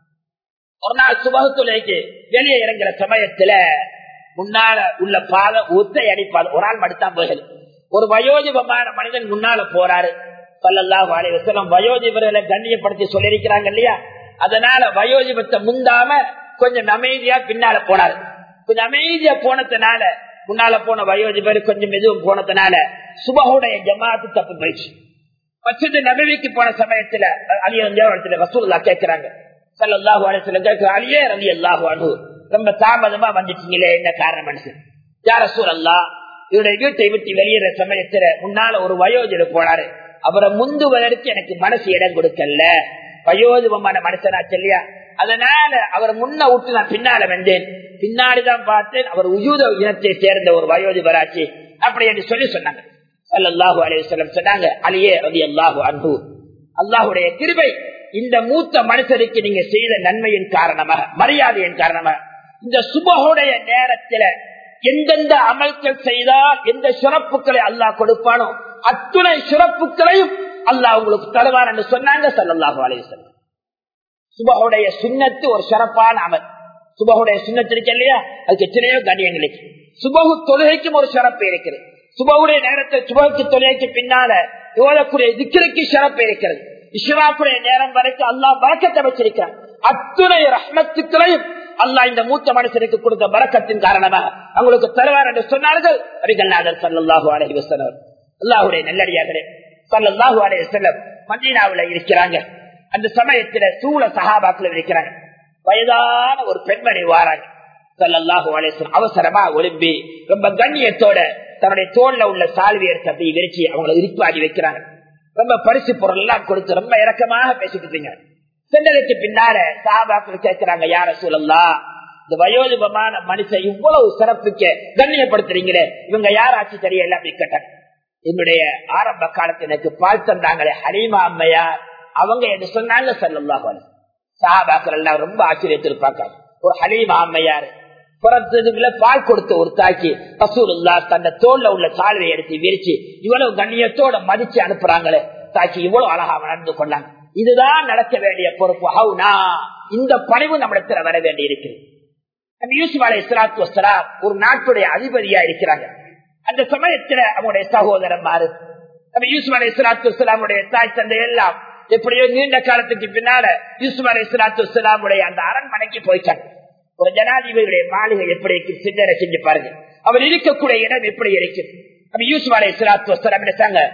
ஒரு நாள் சுபகு தொழுகைக்கு வெளியே இறங்குற சமயத்துல முன்னால உள்ள பாத ஒத்தை அடிப்பாது ஒரு ஆள் மடுத்தான் போகல ஒரு வயோதிபமான மனிதன் முன்னால போறாரு பல்லல்லாஹு அலைஹி வஸல்லம் வயோதிபர்களை கண்ணியப்படுத்தி சொல்லியிருக்கிறாங்க இல்லையா அதனால வயோதிபத்தை முந்தாம கொஞ்சம் அமைதியா பின்னால போனாரு கொஞ்சம் அமைதியா போனதுனால முன்னால போன வயோதிபர் கொஞ்சம் மெதுவும் போனதுனால சுபகுடைய ஜமாத்து தப்பு போயிடுச்சு மச்சது நபிக்கு போன சமயத்துல அலிய ரசூல்லா கேட்கிறாங்க சல்லாஹூ அலிஸ்ல கேட்கிற அலியே ரவி அல்லாஹு அனு ரொம்ப தாமதமா வந்துட்டீங்களே என்ன காரணம் யார சூழல்லா இவருடைய வீட்டை விட்டு வெளியேற சமயத்துல முன்னால ஒரு வயோதிபர் போனாரு அவரை முந்துவதற்கு எனக்கு மனசு இடம் கொடுக்கல வயோதிபமான மனுஷனா சொல்லியா அதனால அவர் முன்ன விட்டு நான் பின்னால வந்தேன் பின்னாடிதான் பார்த்தேன் அவர் உயூத இனத்தை சேர்ந்த ஒரு வயோதிபராச்சு அப்படி என்று சொல்லி சொன்னாங்க அல்லாஹு அலையம் சொன்னாங்க அலியே ரவி அல்லாஹு அன்பு அல்லாஹுடைய கிருபை இந்த மூத்த மனுஷருக்கு நீங்க செய்த நன்மையின் காரணமாக மரியாதையின் காரணமாக இந்த சுபகுடைய நேரத்துல எந்தெந்த அமல்கள் செய்தால் எந்த சிறப்புகளை அல்லாஹ் கொடுப்பானோ அத்துணை சிறப்புகளையும் அல்லாஹ் உங்களுக்கு தருவார் என்று சொன்னாங்க சல்லாஹு அலையம் சுபகுடைய சுண்ணத்து ஒரு சிறப்பான அமல் சுபகுடைய சுண்ணத்து இருக்கு இல்லையா அதுக்கு எத்தனையோ கண்ணியங்கள் இருக்கு சுபகு தொழுகைக்கும் ஒரு சிறப்பு இருக்குது சுபகுடைய நேரத்தை சுபகுக்கு தொழுகைக்கு பின்னால ஓதக்கூடிய திக்கிற்கு சிறப்பு இருக்கிறது இஸ்லாக்குடைய நேரம் வரைக்கும் அல்லாஹ் வழக்கத்தை வச்சிருக்கிறான் அத்துணை ரஹ்மத்துக்களையும் அல்லாஹ் இந்த மூத்த மனுஷனுக்கு கொடுத்த வரக்கத்தின் காரணமாக அவங்களுக்கு தருவார் என்று சொன்னார்கள் அபிகல்நாதர் சல்லாஹு அலஹி வசலம் அல்லாஹுடைய நல்லடியார்களே சல்லாஹு அலஹி வசல்லம் மதீனாவுல இருக்கிறாங்க அந்த சமயத்துல சூழ சகாபாக்கள் இருக்கிறாங்க வயதான ஒரு பெண்மணி வாராங்க சல்லாஹு அலேஸ்வரம் அவசரமா ஒலிம்பி ரொம்ப கண்ணியத்தோட தன்னுடைய தோல்ல உள்ள சால்வி எடுத்து அப்படி விரிச்சு அவங்களை இருப்பாடி வைக்கிறாங்க ரொம்ப பரிசு பொருள் எல்லாம் கொடுத்து ரொம்ப இறக்கமாக பேசிட்டு இருக்கீங்க சென்றதுக்கு பின்னால சாபாக்கள் கேட்கிறாங்க யார சூழல்லா இந்த வயோதிபமான மனுஷன் இவ்வளவு சிறப்புக்கு கண்ணியப்படுத்துறீங்களே இவங்க யாராச்சு தெரியல அப்படி கேட்டாங்க என்னுடைய ஆரம்ப காலத்துல எனக்கு பால் தந்தாங்களே ஹரீமா அம்மையார் அவங்க என்ன சொன்னாங்க சல்லாஹ் சாபாக்கள் எல்லாம் ரொம்ப ஆச்சரியத்திருப்பாங்க ஒரு ஹலீமா அம்மையார் பிறந்ததுல பால் கொடுத்த ஒரு தாக்கி ரசூலுல்லா தன்னை தோல்ல உள்ள சால்வை எடுத்து விரிச்சு இவ்வளவு கண்ணியத்தோட மதிச்சு அனுப்புறாங்களே தாக்கி இவ்வளவு அழகா நடந்து கொண்டாங்க இதுதான் நடக்க வேண்டிய பொறுப்பு ஹவுனா இந்த பணிவு நம்மிடத்துல வர வேண்டி இருக்கு யூசுப் அலை இஸ்லாத்து வசலாம் ஒரு நாட்டுடைய அதிபதியா இருக்கிறாங்க அந்த சமயத்துல அவங்களுடைய சகோதரன் மாறு நம்ம யூசுப் அலை இஸ்லாத்து வசலாமுடைய தாய் தந்தை எல்லாம் எப்படியோ நீண்ட காலத்துக்கு பின்னால யூசுப் அலை இஸ்லாத்து வசலாமுடைய அந்த அரண்மனைக்கு போயிட்டாங்க ஒரு ஜனாதிபதியுடைய மாளிகை எப்படி இருக்கு சிந்தனை செஞ்சு பாருங்க அவர் இருக்கக்கூடிய இடம் எப்படி இருக்கு அப்ப யூசுப் அலை இஸ்லாத்து வசலாம் நினைச்சாங்க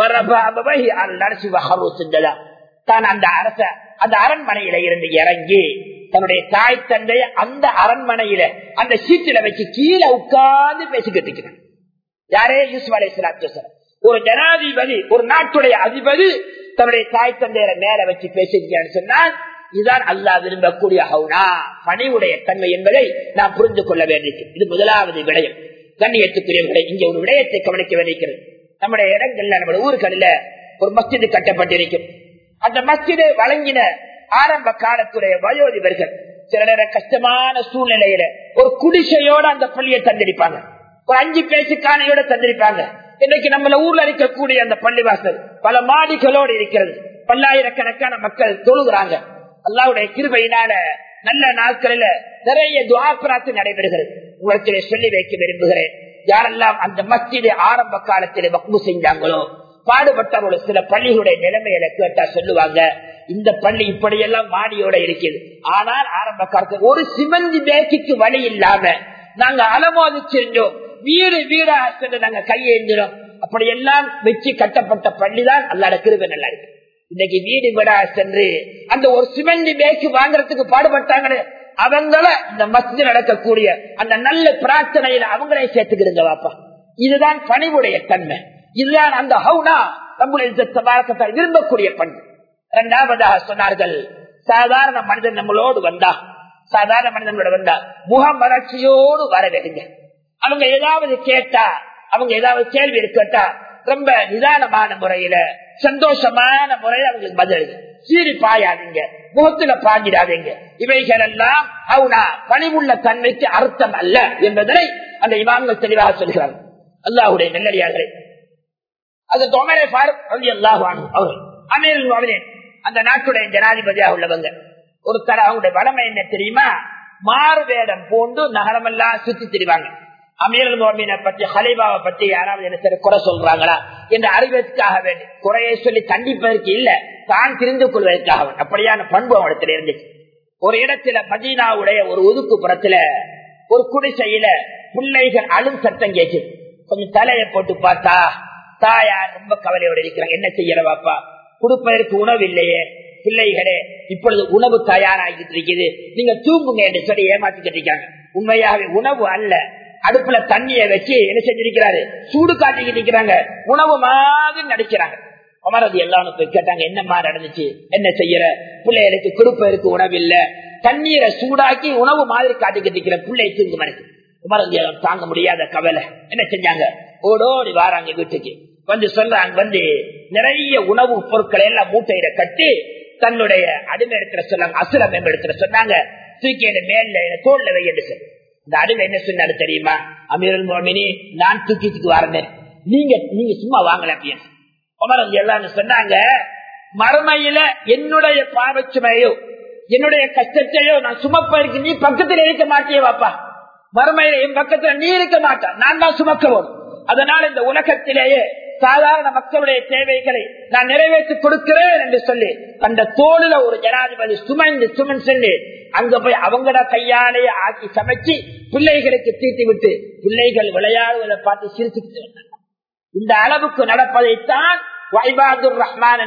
தான் அந்த அரச அந்த அரண்மனையில இருந்து இறங்கி தன்னுடைய தாய் தந்தைய அந்த அரண்மனையில அந்த சீட்டில வச்சு கீழே உட்கார்ந்து பேசிக்கிட்டு இருக்கிறான் யாரே யூசுப் அலை இஸ்லாத்து ஒரு ஜனாதிபதி ஒரு நாட்டுடைய அதிபதி தன்னுடைய தாய் தந்தையரை மேல வச்சு பேசிருக்கான்னு சொன்னால் இதுதான் அல்லா விரும்பக்கூடிய ஹவுனா பணிவுடைய தன்மை என்பதை நாம் புரிந்து கொள்ள வேண்டியது இது முதலாவது விடயம் கண்ணியத்துக்குரியவர்களை இங்கே ஒரு விடயத்தை கவனிக்க வேண்டியிருக்கிறது நம்முடைய இடங்கள்ல நம்முடைய ஊர்களில் ஒரு மஸ்ஜிது கட்டப்பட்டிருக்கும் அந்த மஸ்ஜிதை வழங்கின ஆரம்ப காலத்துடைய வயோதிபர்கள் சில நேரம் கஷ்டமான சூழ்நிலையில ஒரு குடிசையோட அந்த பள்ளியை தந்திருப்பாங்க ஒரு அஞ்சு பேச்சு காணையோட தந்திருப்பாங்க இன்னைக்கு நம்மள ஊர்ல இருக்கக்கூடிய அந்த பள்ளிவாசல் பல மாடிகளோடு இருக்கிறது பல்லாயிரக்கணக்கான மக்கள் தொழுகிறாங்க அல்லாவுடைய கிருபையினால நல்ல நாட்களில நிறைய துவா பிரார்த்தனை நடைபெறுகிறது உங்களுக்கு சொல்லி வைக்க விரும்புகிறேன் யாரெல்லாம் அந்த மஸ்ஜிதை ஆரம்ப காலத்திலே வக்மு செஞ்சாங்களோ பாடுபட்டவர்கள் சில பள்ளிகளுடைய நிலைமையில கேட்டா சொல்லுவாங்க இந்த பள்ளி இப்படியெல்லாம் மாடியோட இருக்குது ஆனால் ஆரம்ப காலத்தில் ஒரு சிமந்தி பேக்கிக்கு வழி இல்லாம நாங்க அலமோதி செஞ்சோம் வீடு வீடா சென்று நாங்க கையேந்திரோம் அப்படி எல்லாம் வச்சு கட்டப்பட்ட பள்ளிதான் அல்லாட கிருபை நல்லா இருக்கு இன்னைக்கு வீடு வீடா சென்று அந்த ஒரு சிமெண்ட் பேக்கு வாங்குறதுக்கு பாடுபட்டாங்க அவங்கள இந்த மஸ்ஜித் நடக்கக்கூடிய அந்த நல்ல பிரார்த்தனையில அவங்களே சேர்த்துக்கிடுங்க வாப்பா இதுதான் பணிவுடைய தன்மை இதுதான் அந்த ஹவுனா நம்முடைய விரும்பக்கூடிய பண்பு இரண்டாவதாக சொன்னார்கள் சாதாரண மனிதன் நம்மளோடு வந்தா சாதாரண மனிதனோட வந்தா முகம் வளர்ச்சியோடு வர வேண்டுங்க அவங்க ஏதாவது கேட்டா அவங்க ஏதாவது கேள்வி கேட்டா ரொம்ப நிதானமான முறையில சந்தோஷமான முறையில அவங்களுக்கு பதில் சீறி பாயாதீங்க முகத்துல பாஞ்சிடாதீங்க இவைகள் எல்லாம் அவனா பணிவுள்ள தன்மைக்கு அர்த்தம் அல்ல என்பதனை அந்த இமாம்கள் தெளிவாக சொல்கிறார்கள் அல்லாஹுடைய நல்லடியார்களே அது தொமரை அல்லாஹுவான் அவர்கள் அமீர் அந்த நாட்டுடைய ஜனாதிபதியாக உள்ளவங்க ஒரு தர அவங்களுடைய வளமை என்ன தெரியுமா மாறு வேடம் போன்று நகரமெல்லாம் சுத்தி திரிவாங்க அமீரல் மோமினை பத்தி ஹலிபாவை பத்தி யாராவது என்ன சரி குறை சொல்றாங்களா என்று அறிவதற்காக வேண்டி குறையை சொல்லி கண்டிப்பதற்கு இல்ல தான் தெரிந்து கொள்வதற்காக அப்படியான பண்பு அவனிடத்தில் இருந்துச்சு ஒரு இடத்துல மதீனாவுடைய ஒரு ஒதுக்குப்புறத்துல ஒரு குடிசையில பிள்ளைகள் அழும் சத்தம் கேட்குது கொஞ்சம் தலையை போட்டு பார்த்தா தாயார் ரொம்ப கவலையோடு இருக்கிறாங்க என்ன செய்யறவாப்பா கொடுப்பதற்கு உணவு இல்லையே பிள்ளைகளே இப்பொழுது உணவு தயாராகிட்டு இருக்குது நீங்க தூங்குங்க என்று சொல்லி ஏமாத்திக்கிட்டு இருக்காங்க உண்மையாவே உணவு அல்ல அடுப்புல தண்ணிய வச்சு என்ன செஞ்சிருக்கிறாரு சூடு காட்டிக்கிட்டு இருக்கிறாங்க உணவு மாதிரி நடிக்கிறாங்க அமரது எல்லாரும் போய் கேட்டாங்க என்னமா நடந்துச்சு என்ன செய்யற பிள்ளைகளுக்கு கொடுப்பதற்கு உணவு இல்ல தண்ணீரை சூடாக்கி உணவு மாதிரி காட்டிக்கிட்டு இருக்கிற பிள்ளை தூங்கு மறைக்கு உமரது தாங்க முடியாத கவலை என்ன செஞ்சாங்க ஓடோடி வாராங்க வீட்டுக்கு வந்து சொல்றாங்க வந்து நிறைய உணவு பொருட்களை எல்லாம் மூட்டையில கட்டி தன்னுடைய அடிமை இடத்துல சொன்னாங்க அசுரம் இடத்துல சொன்னாங்க தூக்கி என்ன மேல தோல்ல வை என்று சொல்லி இந்த அடிமை என்ன சொன்னாரு தெரியுமா அமீரல் மோமினி நான் தூக்கிட்டு வரேன் நீங்க நீங்க சும்மா வாங்கல அப்படின்னு உமரது எல்லாம் சொன்னாங்க மறுமையில என்னுடைய பாவச்சுமையோ என்னுடைய கஷ்டத்தையோ நான் சுமப்பதற்கு நீ பக்கத்தில் இருக்க மாட்டியே வாப்பா மறுமையில என் பக்கத்துல நீ இருக்க மாட்டான் நான் தான் சுமக்கவும் அதனால இந்த உலகத்திலேயே சாதாரண மக்களுடைய தேவைகளை நான் நிறைவேற்றி கொடுக்கிறேன் என்று சொல்லி அந்த தோளில ஒரு ஜனாதிபதி சுமந்து சுமன் சொல்லி அங்க போய் அவங்களோட கையாலே ஆக்கி சமைச்சு பிள்ளைகளுக்கு தீட்டி விட்டு பிள்ளைகள் விளையாடுவதை பார்த்து சிரிச்சுக்கிட்டு வந்தாங்க இந்த அளவுக்கு நடப்பதைத்தான் வைபாதுர் ரஹ்மான்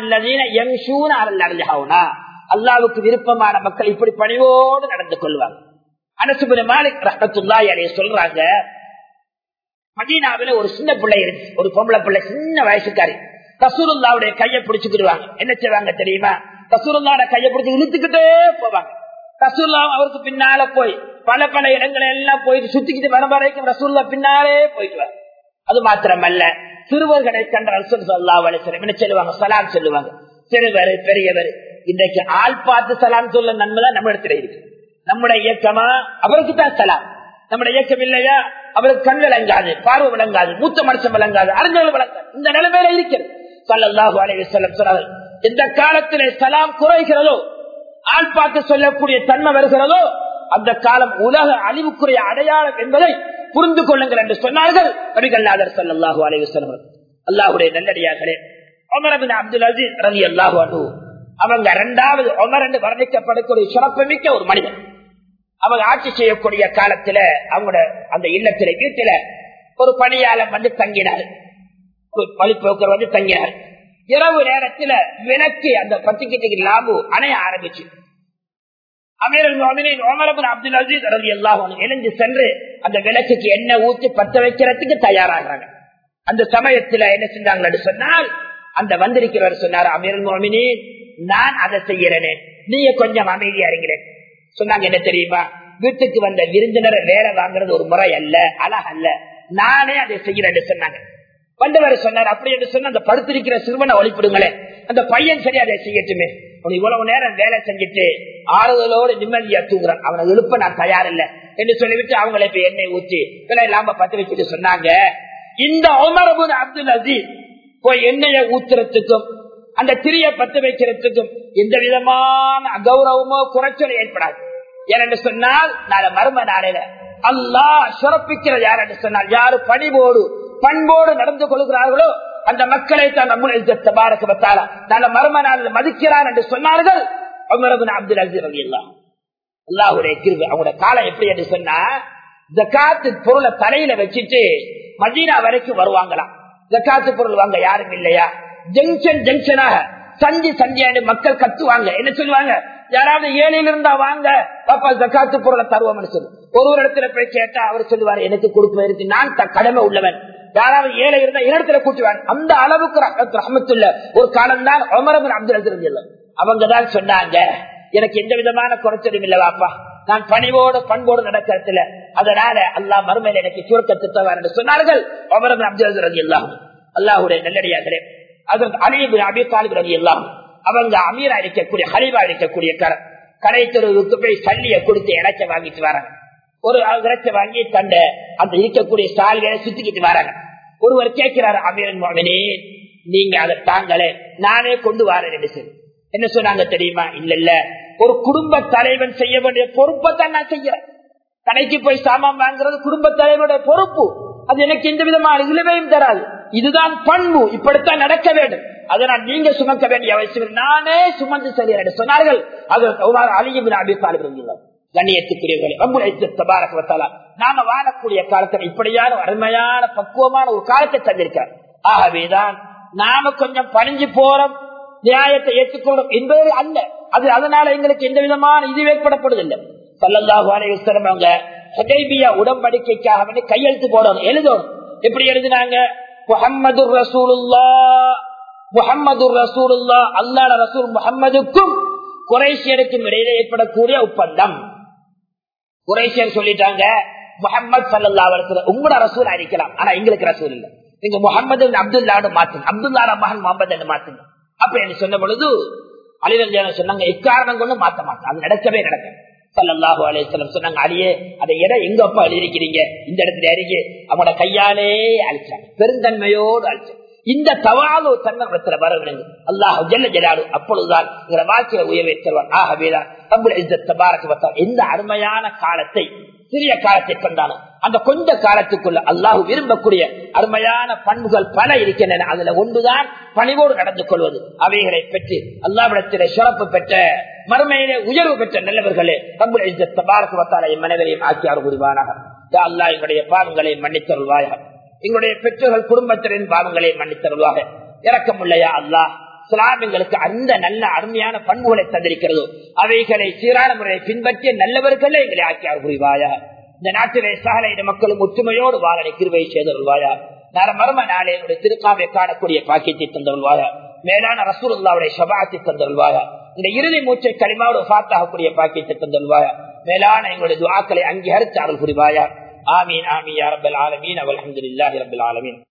அல்லாவுக்கு விருப்பமான மக்கள் இப்படி பணிவோடு நடந்து கொள்வாங்க அனசுபுர மாலிக் ரஹத்துல்லா அலைய சொல்றாங்க மதீனாவில ஒரு சின்ன பிள்ளை இருக்கு ஒரு பொம்பளை பிள்ளை சின்ன வயசுக்காரி கசூருல்லாவுடைய கையை பிடிச்சுக்கிடுவாங்க என்ன செய்வாங்க தெரியுமா கசூருல்லாவோட கையை பிடிச்சு இழுத்துக்கிட்டே போவாங்க ரசூல்லா அவருக்கு பின்னால போய் பல பல இடங்களை எல்லாம் போயிட்டு சுத்திக்கிட்டு வர வரைக்கும் ரசூல்லா பின்னாலே போயிட்டு அது மாத்திரமல்ல சிறுவர்களை கண்ட ரசூல் சொல்லா வலிசரம் என்ன சொல்லுவாங்க சலாம் சொல்லுவாங்க சிறுவர் பெரியவர் இன்றைக்கு ஆள் பார்த்து சலாம் சொல்ல நன்மைதான் நம்ம இடத்துல இருக்கு நம்முடைய இயக்கமா அவருக்கு தான் சலாம் நம்முடைய இயக்கம் இல்லையா அவருக்கு கண் விளங்காது பார்வை விளங்காது மூத்த மனுஷன் விளங்காது அறிஞர்கள் விளங்காது இந்த நிலைமையில இருக்கிறது சல்லாஹூ அலைய சொன்னார்கள் எந்த காலத்திலே சலாம் குறைகிறதோ ஆள் பார்த்து சொல்லக்கூடிய தன்மை வருகிறதோ அந்த காலம் உலக அழிவுக்குரிய அடையாளம் என்பதை புரிந்து கொள்ளுங்கள் என்று சொன்னார்கள் நபிகள்நாதர் சல்லாஹூ அலைய சொல்லுங்கள் அல்லாஹுடைய நல்லடியார்களே ஒமரபின் அப்துல் அசீஸ் ரவி அல்லாஹு அனு அவங்க இரண்டாவது ஒமர் என்று வர்ணிக்கப்படக்கூடிய சிறப்புமிக்க ஒரு மனிதன் அவங்க ஆட்சி செய்யக்கூடிய காலத்துல அவங்களோட அந்த இல்லத்தில வீட்டுல ஒரு பணியாளர் வந்து தங்கினார் ஒரு பழிப்போக்கர் வந்து தங்கினார் இரவு நேரத்துல விளக்கு அந்த பத்திக்கிட்டு லாபு அணைய ஆரம்பிச்சு அமீரல் ஓமரபுன் அப்துல் அசீஸ் ரவி எல்லாம் எழுந்து சென்று அந்த விளக்குக்கு எண்ணெய் ஊற்றி பத்த வைக்கிறதுக்கு தயாராகிறாங்க அந்த சமயத்துல என்ன செஞ்சாங்கன்னு சொன்னால் அந்த வந்திருக்கிறவர் சொன்னார் அமீரல் மோமினி நான் அதை செய்யறேனே நீங்க கொஞ்சம் அமைதியா இருங்களேன் சொன்னாங்க என்ன தெரியுமா வீட்டுக்கு வந்த விருந்தினரை வேலை வாங்குறது ஒரு முறை அல்ல அழக அல்ல நானே அதை செய்கிறேன் சொன்னாங்க வந்தவர் சொன்னார் அப்படி என்று சொன்ன அந்த படுத்திருக்கிற சிறுவனை ஒழிப்பிடுங்களே அந்த பையன் சரி அதை செய்யட்டுமே அவன் இவ்வளவு நேரம் வேலை செஞ்சுட்டு ஆறுதலோடு நிம்மதியா தூங்குறான் அவனை எழுப்ப நான் தயார் இல்ல என்று சொல்லிவிட்டு அவங்களை இப்ப எண்ணெய் ஊற்றி விலை இல்லாம பத்து வச்சுட்டு சொன்னாங்க இந்த உமரபுன் அப்துல் அசீஸ் போய் எண்ணெயை ஊத்துறதுக்கும் அந்த திரிய பத்து வைக்கிறதுக்கும் எந்த விதமான அகௌரவமோ குறைச்சலும் ஏற்படாது ஏனென்று சொன்னால் நாளை மர்ம நாளையில அல்லாஹ் சிறப்பிக்கிறது யார் என்று சொன்னால் யாரு பணிவோடு பண்போடு நடந்து கொள்கிறார்களோ அந்த மக்களை தான் நம்ம பாரகத்தால நல்ல மர்ம நாளில் மதிக்கிறார் என்று சொன்னார்கள் அமரபின் அப்துல் அசீர் அலி அல்லா அல்லாஹுடைய கிருபை அவங்களோட காலம் எப்படி என்று சொன்னா ஜக்காத்து பொருளை தலையில வச்சுட்டு மதீனா வரைக்கும் வருவாங்களாம் ஜக்காத்து பொருள் வாங்க யாரும் இல்லையா ஜங்ஷன் ஜங்ஷனாக சந்தி சந்தியாண்டு மக்கள் கத்துவாங்க என்ன சொல்லுவாங்க யாராவது ஏழையில இருந்தா வாங்க பாப்பா ஜக்காத்து பொருளை தருவோம்னு சொல்லு ஒரு ஒரு இடத்துல போய் கேட்டா அவர் சொல்லுவாரு எனக்கு கொடுப்பதற்கு நான் த- கடமை உள்ளவன் யாராவது ஏழை இருந்தா இடத்துல கூட்டுவாங்க அந்த அளவுக்கு ரஹ்மத் ரஹ்மத்துள்ள ஒரு காலம் தான் அமரபன் அப்துல் அசீர் அவங்க தான் சொன்னாங்க எனக்கு எந்த விதமான குறைச்சலும் இல்ல வாப்பா நான் பணிவோடு பண்போடு நடக்கிறதுல அதனால அல்லாஹ் மறுமையில எனக்கு சுருக்கத்தை தருவார் என்று சொன்னார்கள் அமரபன் அப்துல் அசீர் அலி அல்லாஹ் அல்லாஹுடைய நல்லடியார்களே அதற்கு அலிபு அபி தாலிப் அலி அல்லாஹ் அவங்க அமீரா இருக்கக்கூடிய ஹலிபா இருக்கக்கூடிய கர கடை தெருவுக்கு போய் சல்லியை கொடுத்து இடைச்ச வாங்கிட்டு வராங்க ஒரு இறைச்ச வாங்கி தண்ட அந்த இருக்கக்கூடிய ஸ்டால்களை சுத்திக்கிட்டு வராங்க ஒருவர் கேட்கிறார் அமீரன் மோகனே நீங்க அதை தாங்களே நானே கொண்டு வரேன் என்று சொல்லி என்ன சொன்னாங்க தெரியுமா இல்ல இல்ல ஒரு குடும்ப தலைவன் செய்ய வேண்டிய பொறுப்பை தான் நான் செய்யறேன் கடைக்கு போய் சாமான் வாங்குறது குடும்ப தலைவனுடைய பொறுப்பு அது எனக்கு எந்த விதமான இழுவையும் தராது இதுதான் பண்பு இப்படித்தான் நடக்க வேண்டும் அதனால் நீங்க சுமக்க வேண்டிய அவசியம் இல்லை. நானே சுமந்து செல்கிறேன் என்று சொன்னார்கள் அது அழியும் அபி தாலிபுரம் கண்ணியத்துக்குரியவர்களே ரப்புல் இஸ்ஸத் தபாரக வ தஆலா நாம வாழக்கூடிய காலத்தில் இப்படியான அருமையான பக்குவமான ஒரு காலத்தை தந்திருக்கிறார் ஆகவேதான் நாம கொஞ்சம் பணிஞ்சு போறோம் நியாயத்தை ஏற்றுக்கொள்ளும் என்பது அல்ல அது அதனால எங்களுக்கு எந்த விதமான இது ஏற்படப்படுவதில்லை சல்லல்லாஹு அலைஹி வஸல்லம் அவங்க ஹுதைபியா உடன்படிக்கைக்காக வேண்டி கையெழுத்து போடணும் எழுதணும் எப்படி எழுதினாங்க முஹம்மது ரசூலுல்லா முஹம்மது ரசூலுல்லா அல்லாஹ் ரசூல் முஹம்மதுக்கும் குறைசியருக்கும் இடையில ஏற்படக்கூடிய ஒப்பந்தம் குறைசியர் சொல்லிட்டாங்க முகமது சல்லா வளர்க்கிற உங்களோட ரசூல் அடிக்கலாம் ஆனா எங்களுக்கு ரசூல் இல்ல நீங்க முகமது அப்துல்லான்னு மாத்துங்க அப்துல்லா மகன் முகமது மாத்துங்க அப்ப என்று சொன்ன பொழுது அலிரஞ்சான சொன்னாங்க இக்காரணம் கொண்டு மாத்த மாட்டோம் அது நடக்கவே நடக்க சல்லல்லாஹு அலையம் சொன்னாங்க அலியே அதை இடம் எங்க அப்பா எழுதிருக்கிறீங்க இந்த இடத்துல அறிக்கை அவங்களோட கையாலே அழிச்சாங்க பெருந்தன்மையோடு அழிச்சாங்க இந்த தவாலு தன்னத்துல வர விடுங்க அல்லாஹ் ஜல்ல ஜலாலு அப்பொழுதுதான் எங்களை வாழ்க்கையில உயர்வை தருவார் ஆகவேதான் நம்முடைய இzzat தபாரக வ தஆலா எந்த அருமையான காலத்தை சிறிய காலத்தை கொண்டாலும் அந்த கொஞ்ச காலத்துக்குள்ள அல்லாஹ் விரும்பக்கூடிய அருமையான பண்புகள் பல இருக்கின்றன அதுல ஒன்றுதான் பணிவோடு நடந்து கொள்வது அவைகளை பெற்று அல்லாவிடத்திலே சிறப்பு பெற்ற மறுமையிலே உயர்வு பெற்ற நல்லவர்களே நம்முடைய இzzat தபாரக வ தஆலா என் மனைவரையும் ஆக்கியார் புரிவானாக யா அல்லாஹ் எங்களுடைய பாவங்களை மன்னித்தருள்வாயாக எங்களுடைய பெற்றோர்கள் குடும்பத்தினரின் பாவங்களை மன்னித்தருள்வாக இறக்கமுள்ளையா அல்லாஹ் சிலாமிங்களுக்கு அந்த நல்ல அருமையான பண்புகளை தந்திருக்கிறதோ அவைகளை சீரான முறையை பின்பற்றிய நல்லவர்களே எங்களை ஆக்கியார் புரிவாயா இந்த நாட்டிலே சகல மக்களும் ஒற்றுமையோடு வாழனை கிருவை செய்தருள்வாயா நர மர்ம நாளே என்னுடைய திருக்காவை காணக்கூடிய பாக்கியத்தை தந்தருள்வாயா மேலான ரசூலுல்லாவுடைய சபாத்தை தந்தருள்வாயா இந்த இறுதி மூச்சை களிமாவோடு பார்த்தாகக்கூடிய பாக்கியத்தை தந்தருள்வாயா மேலான எங்களுடைய துவாக்களை அங்கீகரித்து அருள் புரிவாயா ஆமீன் ஆமீன் யா ரப்பல் ஆலமீன் அல்ஹம்துலில்லாஹி ரப்பில் ஆலமீன்